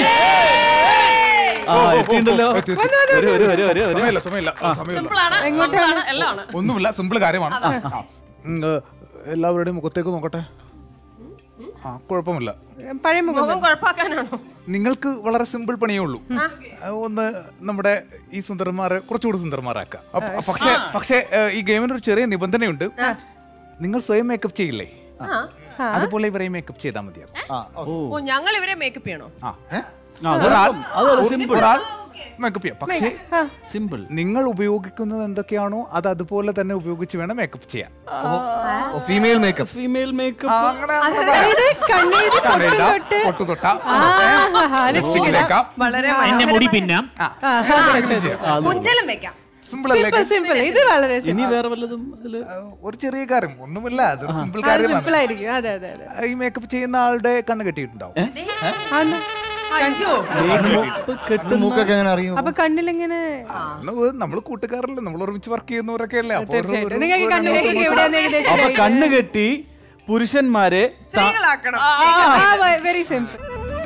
B: ആ എത്തിയിട്ടുണ്ടല്ലോ വരൂ വരൂ വരൂ വരൂ വരൂ
C: സമയമില്ല സമയമില്ല സമയമില്ല
D: എങ്ങോട്ടാണ്
E: എല്ലാം
C: ഒന്നുമില്ല സിമ്പിൾ കാര്യമാണ് ഉം, ഏ, എല്ലാവരുടെയും മുഖത്തേക്ക് നോക്കട്ടെ ആ കുഴപ്പമില്ല
D: പഴയ മുഖം
U: മുഖം കുഴപ്പാക്കാനാണോ
C: നിങ്ങൾക്ക് വളരെ സിമ്പിൾ പണിയേ ഉള്ളൂ ആ, ഒന്ന് നമ്മുടെ ഈ സുന്ദരന്മാരെ കുറച്ചുകൂടി സുന്ദരന്മാരാക്കാം അപ്പ- പക്ഷേ പക്ഷേ ഏ, ഈ ഗെയിമിന് ഒരു ചെറിയ നിബന്ധനയുണ്ട് നിങ്ങൾ സ്വയം മേക്കപ്പ് ചെയ്യില്ലേ അതുപോലെ ഇവരെ മേക്കപ്പ് ചെയ്താൽ മതിയാവും
E: ഓ ഞങ്ങൾ ഇവരെ മേക്കപ്പ് ചെയ്യണോ
C: ആ
B: ആ, അതൊരു- അതൊരു സിമ്പിൾ
C: ഒരാൾ മേക്കപ്പ് ചെയ്യാം പക്ഷേ
B: സിമ്പിൾ
C: നിങ്ങൾ ഉപയോഗിക്കുന്നത് എന്തൊക്കെയാണോ അത് അതുപോലെ തന്നെ ഉപയോഗിച്ച് വേണം മേക്കപ്പ് ചെയ്യാൻ
S: ഫീമെയിൽ മേക്കപ്പ്
B: ഫീമെയിൽ
C: ആ,
B: മേക്കപ്പ്
C: അങ്ങനെ
D: അതായത് കണ്ണീര്
C: കണ്ണെഴുതാം,
D: തൊട്ട്
C: പൊട്ട് തൊട്ടാം
D: ആ,
C: ലിപ്സ്റ്റിക് തേക്കാം
E: വളരെ
F: എന്റെ മുടി പിന്നാം
E: കുഞ്ചലം വെക്കാം
C: സിമ്പിൾ അല്ലേ
D: സിമ്പിൾ സിമ്പിൾ ഇത് വളരെ
B: ഇനി വേറെ വല്ലതും അതില്
C: ഒരു ചെറിയ കാര്യം ഒന്നുമില്ല അതൊരു സിമ്പിൾ
D: സിമ്പിൾ
C: കാര്യമാണ്
D: ആയിരിക്കും അതെ അതെ അതെ
C: ഈ മേക്കപ്പ് ചെയ്യുന്ന ആളുടെ കണ്ണ് കെട്ടിയിട്ടുണ്ടാവും
D: ആന്ന്.
E: അയ്യോ
S: കെട്ട് മൂക്കൊക്കെ എങ്ങനെ അറിയും
D: അപ്പൊ കണ്ണിലെങ്ങനെ
C: നമ്മൾ കൂട്ടുകാരല്ലേ നമ്മൾ ഒരുമിച്ച് വർക്ക് ചെയ്യുന്നവരൊക്കെ അല്ലേ അപ്പൊ ഒരു-
D: തീർച്ചയായിട്ടും
C: ഒരു-
D: നിങ്ങൾക്ക്
C: ഒരു-
D: കണ്ണിലേക്ക് എവിടെയാന്ന് ഏകദേശം
B: അപ്പൊ
D: ഒരു
B: കണ്ണ് കെട്ടി പുരുഷന്മാരെ ത-
E: സ്ത്രീകളാക്കണം
D: വെരി സിമ്പിൾ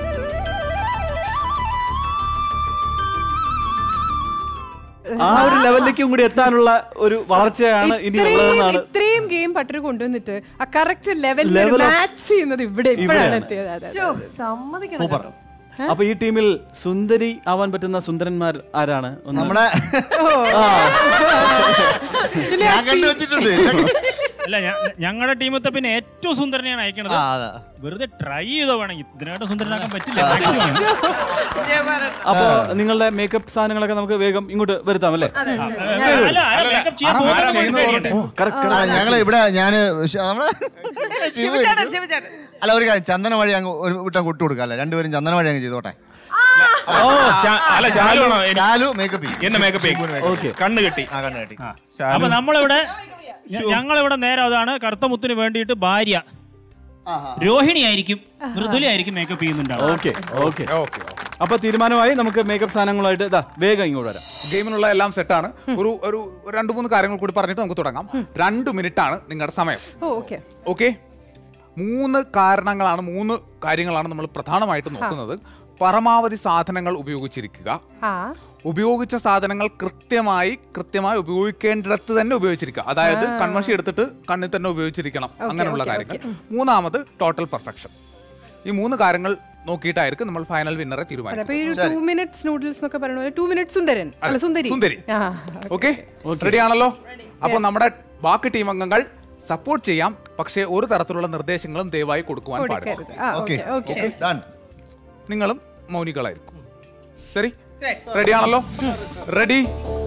B: ആ ഒരു ലെവലിലേക്കും കൂടി എത്താനുള്ള ഒരു വളർച്ചയാണ് ഇനി
D: ഇത്രയും
B: ഉള്ളതെന്നാണ്
D: ഇത്രയും ഗെയിം പട്ടര് കൊണ്ടുവന്നിട്ട് ആ കറക്റ്റ് ലെവലിൽ
B: Level of-
D: മാച്ച് ചെയ്യുന്നത് ഇവിടെ ഇപ്പോഴാണ്
B: ഇവിടെയാണ്.
D: എത്തിയത് അതെ, അതെ.
E: ശ്ശോ, സമ്മതിക്കണം
S: സൂപ്പർ
E: കേട്ടോ.
B: അപ്പൊ ഈ ടീമിൽ സുന്ദരി ആവാൻ പറ്റുന്ന സുന്ദരന്മാർ ആരാണ് ഒന്ന്
S: നമ്മുടെ
D: ഓ.
S: ഞാൻ കണ്ടുവച്ചിട്ടുണ്ട്
F: അല്ല ഞങ്ങളുടെ ടീമത്തെ പിന്നെ ഏറ്റവും സുന്ദരനെയാണ് അയക്കണത്
S: ആ, അതാ.
F: വെറുതെ ട്രൈ ചെയ്തോ വേണമെങ്കിൽ ഇതിനായിട്ട് സുന്ദരനാക്കാൻ പറ്റില്ല maximum.
E: ജയഭാരത്.
B: അപ്പൊ നിങ്ങളുടെ മേക്കപ്പ് സാധനങ്ങളൊക്കെ നമുക്ക് വേഗം ഇങ്ങോട്ട് വരുത്താം അല്ലേ
E: അതെ.
F: അല്ല ആരാ makeup ചെയ്യാൻ
C: ആരാ
F: പോകുന്നത്
C: ചെയ്യുന്നത്
F: മനസ്സിലായില്ലേ?
B: ഓ കറക്റ്റ്
S: ആ, ഞങ്ങള് ഇവിടെ ഞാന് ഷ- നമ്മുടെ ശിവ
E: ശിവചേട്ടൻ ശിവചേട്ടൻ
S: അല്ല ഒരു കാര്യം ചന്ദന വഴി അങ്ങ് ഒരു വിട്ടം കൊട്ടു കൊടുക്കാം അല്ലേ രണ്ടുപേരും ചന്ദന വഴി അങ്ങ് ചെയ്തോട്ടെ
H: ഓ ശാ- അല്ല ശാലു ആണോ എനി-
S: ചാലു മേക്കപ്പ്
H: എന്നെ മേക്കപ്പ് ചെയ്യും
B: ഓക്കെ
H: കണ്ണ് കെട്ടി
S: ആ കണ്ണു കെട്ടി
H: ആ, ശാലു.
F: അപ്പൊ നമ്മളിവിടെ ഞങ്ങൾ ഇവിടെ നേരെ അതാണ് കറുത്തമുത്തിന് വേണ്ടിയിട്ട് ഭാര്യ രോഹിണി ആയിരിക്കും മൃദുല ആയിരിക്കും മേക്കപ്പ് ചെയ്യുന്നുണ്ടാവും
B: ഓക്കെ ഓക്കെ അപ്പൊ തീരുമാനമായി നമുക്ക് മേക്കപ്പ് സാധനങ്ങളായിട്ട് ഇതാ വേഗം ഇങ്ങോട്ട് വരാം
C: ഗെയിമിനുള്ള എല്ലാം സെറ്റാണ് ഒരു ഒരു രണ്ട് മൂന്ന് കാര്യങ്ങൾ കൂടി പറഞ്ഞിട്ട് നമുക്ക് തുടങ്ങാം രണ്ട് മിനിറ്റ് ആണ് നിങ്ങളുടെ സമയം
D: ഓ ഓക്കെ
C: ഓക്കെ മൂന്ന് കാരണങ്ങളാണ് മൂന്ന് കാര്യങ്ങളാണ് നമ്മൾ പ്രധാനമായിട്ട് നോക്കുന്നത് പരമാവധി സാധനങ്ങൾ ഉപയോഗിച്ചിരിക്കുക
D: ആ
C: ഉപയോഗിച്ച സാധനങ്ങൾ കൃത്യമായി കൃത്യമായി ഉപയോഗിക്കേണ്ടിടത്ത് തന്നെ ഉപയോഗിച്ചിരിക്കുക അതായത്
D: ആ.
C: കൺമഷി എടുത്തിട്ട് കണ്ണിൽ തന്നെ ഉപയോഗിച്ചിരിക്കണം
D: Okay,
C: അങ്ങനെയുള്ള
D: okay,
C: കാര്യങ്ങൾ
D: okay.
C: മൂന്നാമത് ടോട്ടൽ പെർഫെക്ഷൻ ഈ മൂന്ന് കാര്യങ്ങൾ നോക്കിയിട്ടായിരിക്കും നമ്മൾ ഫൈനൽ വിന്നറെ
D: അതെ അപ്പൊ ഈ
C: തീരുമാനിക്കുന്നത്
D: ടു മിനിറ്റ്സ് നൂഡിൽസ് എന്നൊക്കെ പറയുന്ന പോലെ ടു മിനിറ്റ് സുന്ദരൻ അല്ല
C: അതെ,
D: സുന്ദരി
C: സുന്ദരി.
D: ആ
C: ഓക്കെ റെഡി ആണല്ലോ അപ്പൊ നമ്മുടെ ബാക്കി ടീം അംഗങ്ങൾ സപ്പോർട്ട് ചെയ്യാം പക്ഷേ ഒരു തരത്തിലുള്ള നിർദ്ദേശങ്ങളും ദയവായി കൊടുക്കുവാൻ
D: കൊടുക്കരുത്.
C: പാടില്ല
D: ആ, Okay, okay. okay.
C: Done. നിങ്ങളും മൗനികളായിരിക്കും ശരി റെഡി ആണല്ലോ ready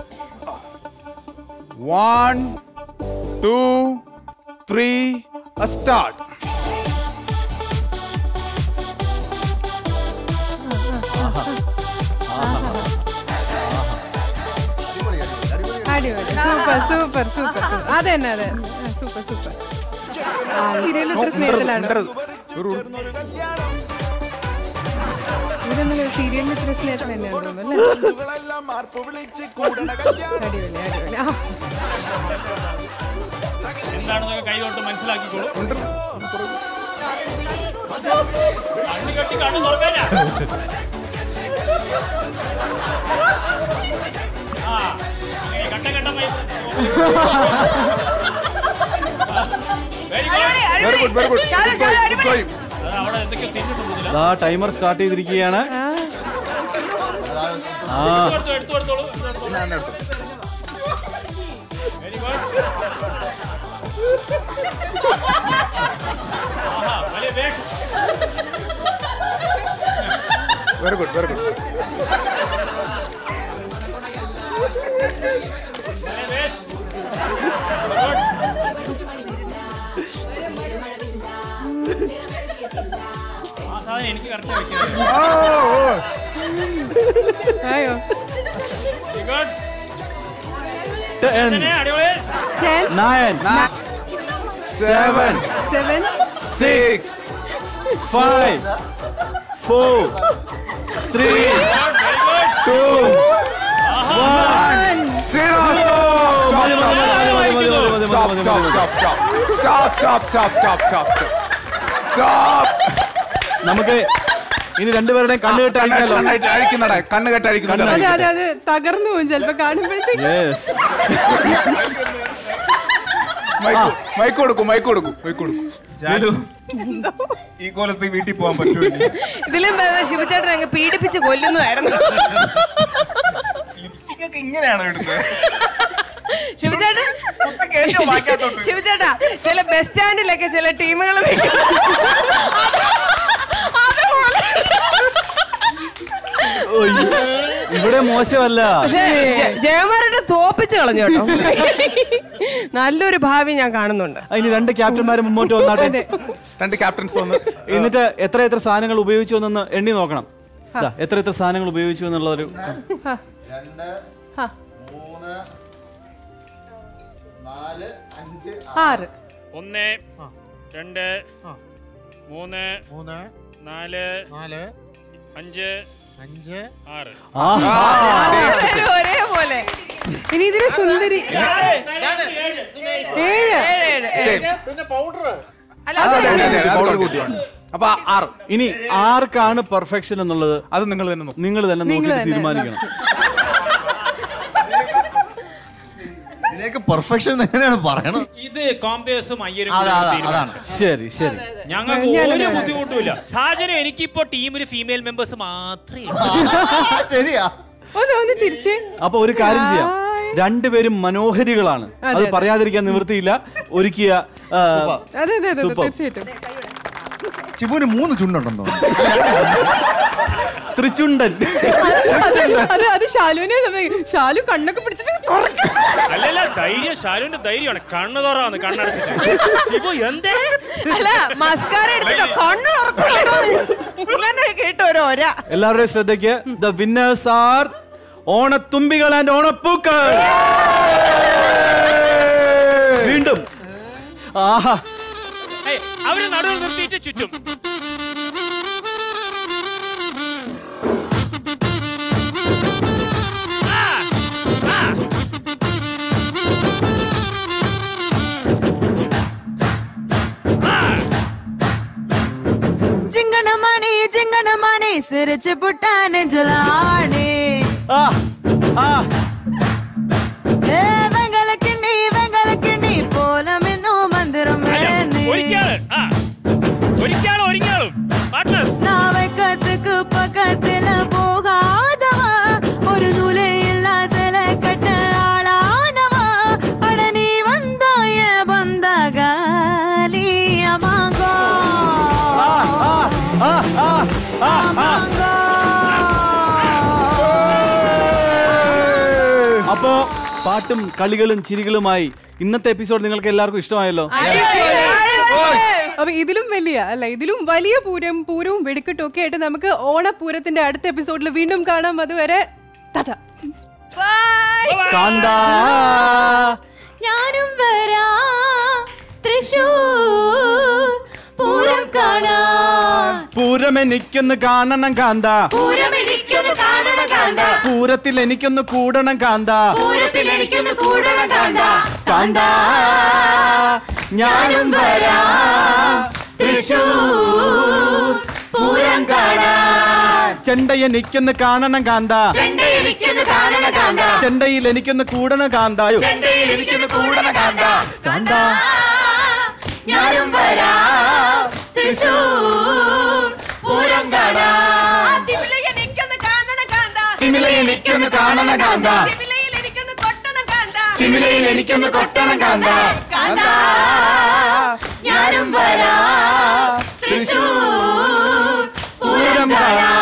C: one two three start
D: അടിപൊളി സൂപ്പർ സൂപ്പർ സൂപ്പർ അത് തന്നെ അതെ സൂപ്പർ സൂപ്പർ സീരിയൽ ഇത്ര സ്നേഹത്തിലാണ് ഇതൊന്നും സീരിയലിൽ ഇത്ര സ്നേഹത്തിൽ തന്നെയാണ് തോന്നുന്നു അല്ലേ അടിപൊളി അടിപൊളി ആ
F: എന്താണെന്നൊക്കെ കൈകൊണ്ട് മനസ്സിലാക്കിക്കോളൂ കണ്ണു കെട്ടി കണ്ണു തുറക്കാനാ ആ ഇങ്ങനെ ഘട്ടം ഘട്ടമായി
C: വെരി ഗുഡ് വെരി ഗുഡ്
F: അത് അവിടെ എന്തൊക്കെയോ തിരിഞ്ഞിട്ടുണ്ട്
B: ആ ടൈമർ സ്റ്റാർട്ട് ചെയ്തിരിക്കുകയാണ് ആ
F: എടുത്തു എടുത്തു എടുത്തോളൂ എടുത്തോളൂ. Very good. ആഹാ, വലിയ വേഷം
C: വെരി ഗുഡ് വെരി ഗുഡ്
F: വലിയ വേഷം ആ സാധനം എനിക്ക് കറക്റ്റ് വെക്കുന്നത്
D: അയ്യോ
F: Good.
B: Ten,
F: ഇങ്ങനെ അടിപൊളി
D: ten
B: nine, seven,
D: seven
B: six, five, four, three, two, one.
C: Zero.
B: മതി, മതി, മതി, മതി, മതി, മതി, മതി,
C: Stop,
B: മതി,
C: stop,
B: മതി, മതി.
C: stop, stop, stop, stop, stop, stop, stop.
B: നമുക്ക് ഇനി രണ്ടുപേരുടെയും കണ്ണു കെട്ട് അഴിക്കാലോ
C: കണ്ണായിട്ട് അഴിക്കുന്നടാ കണ്ണ് കെട്ട് അഴിക്കുന്നതാ
D: അതെ അതെ അത് തകർന്നു പോകും ചിലപ്പോ കാണുമ്പോഴത്തേക്ക്
B: യെസ്
C: മൈക്ക് മൈക്ക് കൊടുക്കും മൈക്ക് കൊടുക്കും മൈക്ക് കൊടുക്കും
H: ഈ കോലത്ത് വീട്ടിൽ പോകാൻ പറ്റുമോ
E: ഇതിലും ഭേദം ശിവചേട്ടൻ അങ്ങ് പീഡിപ്പിച്ച് കൊല്ലുന്നതായിരുന്നു
H: ലിപ്സ്റ്റിക് ഒക്കെ ഇങ്ങനെയാണോ എടുത്തത്
E: ശിവചേട്ടൻ
H: ഏറ്റവും ബാക്കിയകത്തോട്ട്.
E: ശിവചേട്ടാ ചില ബസ് സ്റ്റാൻഡിലൊക്കെ ചില ടീമുകൾ
B: ഇവിടെ മോശമല്ല
E: പക്ഷേ ജ- ജയകുമാരനെ തോപ്പിച്ച് കളഞ്ഞു കേട്ടോ നല്ലൊരു ഭാവി ഞാൻ കാണുന്നുണ്ട്
B: ആ, ഇനി രണ്ട് ക്യാപ്റ്റന്മാര് മുമ്പോട്ട് വന്നാട്ടെ
C: രണ്ട് ക്യാപ്റ്റൻസ് വന്ന്
B: എന്നിട്ട് എത്ര എത്ര സാധനങ്ങൾ ഉപയോഗിച്ചു എന്നൊന്ന് എണ്ണി നോക്കണം ദാ, എത്ര എത്ര സാധനങ്ങൾ ഉപയോഗിച്ചു എന്നുള്ളൊരു
S: രണ്ട്
D: ആ.
S: മൂന്ന് നാല് അഞ്ച്
D: ആറ്
F: ഒന്ന് രണ്ട് മൂന്ന്
I: മൂന്ന്
F: നാല്
I: നാല്
F: അഞ്ച്
I: അഞ്ച്
F: ആറ്
E: ഒരേപോലെ
D: ഇനി ഇതിന് സുന്ദരി ഏഴ്
I: പിന്നെ പൗഡർ
C: പൗഡർ കൂട്ടിയാണ് അപ്പൊ ആറ്
B: ഇനി ആർക്കാണ് പെർഫെക്ഷൻ എന്നുള്ളത്
C: അത് നിങ്ങൾ തന്നെ നോക്കും
B: നിങ്ങൾ തന്നെ
D: നിങ്ങൾ
B: നോക്കി
D: തന്നെ.
B: തീരുമാനിക്കണം
S: ഇതിലേക്ക് പെർഫെക്ഷൻ എങ്ങനെയാണ് പറയണം
F: ഇത് കോമ്പേഴ്സും അയ്യരും
S: അതാ,
F: കൂടി
S: അതാ,
F: തീരുമാനിച്ചു.
S: അതാണ്.
B: ശരി ശരി
F: ഞങ്ങൾക്ക്
D: ഞാനും
F: ഒരു
D: ഞാനും.
F: ബുദ്ധിമുട്ടുമില്ല സാഹചര്യം എനിക്കിപ്പോ ടീമിൽ ഫീമെയിൽ മെമ്പേഴ്സ് മാത്രമേ ഉള്ളൂ.
S: ശരിയാ
D: ഒന്ന് ഒന്ന് ചിരിച്ചേ
B: അപ്പൊ ഒരു കാര്യം ചെയ്യാം രണ്ടുപേരും മനോഹരികളാണ്
D: അതെ,
B: അത്
D: അതെ.
B: പറയാതിരിക്കാൻ നിവൃത്തിയില്ല ഒരുക്കിയ ആ,
D: അതെ അതെ അതെ
B: Super.
D: തീർച്ചയായിട്ടും
S: ചിബുവിന് മൂന്ന് ചുണ്ടുണ്ടെന്ന് തോന്നുന്നു
B: ത്രിചുണ്ടൻ
D: അത് അത് അത് ശാലുവിനെ സമയം ശാലു കണ്ണൊക്കെ പിടിച്ചിട്ട് തുറക്കും
F: അല്ലല്ല ധൈര്യം ഷാലുവിന്റെ ധൈര്യമാണ് കണ്ണ് തുറന്ന് കണ്ണടച്ചിട്ട് ശിവു എന്തേ
E: അല്ല മസ്കാര എടുത്തിട്ടോ കണ്ണു തുറക്കുന്നുണ്ടോ ഇങ്ങനെ കേട്ടോ ഒരു ഒര
B: എല്ലാവരുടെയും ശ്രദ്ധയ്ക്ക് ദ വിന്നേഴ്സ് ആർ ഓണത്തുമ്പികൾ ആൻഡ് ഓണപ്പൂക്കൾ വീണ്ടും ആഹാ
F: ഏയ്, അവര് നടുവിൽ നിർത്തിയിട്ട് ചുറ്റും
U: జింగనమని జింగనమని సిరిచి పుట్టాను జలాడి ఏ వెంగల కిണ്ണి వెంగల కిണ്ണി പോലമെന്നോ മന്ദിരമേ
F: ഒരിക്കല് ആ ഒരിക്കലും ഒരുങ്ങാളും പാർട്ട്നേഴ്സ്
U: നാവക്കത്തുക്ക് പക്കത്തില് പോകാതവ ഒരു നൂലയില്ല സില കെട്ട ആളാനവ അട നീ വந்தாയ ബന്ധകാലിയ മാങ്കോ
B: അപ്പോ പാട്ടും കളികളും ചിരികളുമായി ഇന്നത്തെ എപ്പിസോഡ് നിങ്ങൾക്ക് എല്ലാവർക്കും ഇഷ്ടമായല്ലോ
D: അപ്പൊ ഇതിലും വലിയ അല്ല ഇതിലും വലിയ പൂരം പൂരവും വെടിക്കെട്ടും ഒക്കെ ആയിട്ട് നമുക്ക് ഓണപ്പൂരത്തിന്റെ അടുത്ത എപ്പിസോഡിൽ വീണ്ടും കാണാം അതുവരെ ടാറ്റ
B: കാന്താ
U: ഞാനും വരാ തൃശൂർ പൂരം കാണാൻ
B: പൂരം എനിക്കൊന്ന് കാണണം കാന്ത
U: പൂരം എനിക്കൊന്ന് കാണണം കാന്ത
B: പൂരത്തിൽ എനിക്കൊന്ന് കൂടണം കാന്ത
U: പൂരത്തിൽ എനിക്കൊന്ന് കൂടണം കാന്ത
B: കാന്ത ഞാനും വരാം
U: തൃശൂർ പൂരം കാണാൻ
B: ചെണ്ട എനിക്കൊന്ന് കാണണം കാന്ത
U: ചെണ്ട എനിക്കൊന്ന് കാണണം കാന്ത
B: ചെണ്ടയിൽ എനിക്കൊന്ന് കൂടണം കാന്തായോ
U: ചെണ്ടയിൽ എനിക്കൊന്ന് കൂടണം കാന്ത
B: കാന്ത
U: ഞാനും വരാ തൃശൂർ പൂരം കാണാൻ തിമിലയിൽ എനിക്കൊന്ന് കാണണം കാന്ത
B: തിമിലയിൽ എനിക്കൊന്ന് കാണണം കാന്ത
U: തിമിലയിൽ എനിക്കൊന്ന് കൊട്ടണം കാന്ത
B: തിമിലയിൽ എനിക്കൊന്ന് കൊട്ടണം കാന്ത
U: കാന്ത ഞാനും വരാ തൃശൂർ പൂരം കാണാൻ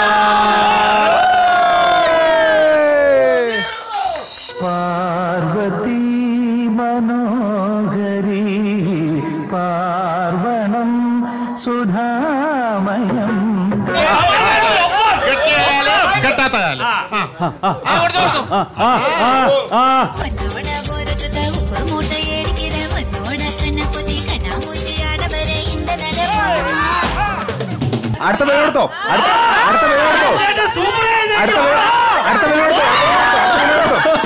P: പാർവതി മനോഹരി പാർവണം സുധാമയം
I: കെട്ടാത്ത കാലം
C: അടുത്ത പേര് എടുത്തോ അടുത്ത അടുത്ത പേര് എടുത്തോ അടുത്ത പേര് അടുത്ത പേര് എടുത്തോ അടുത്ത പേര് എടുത്തോ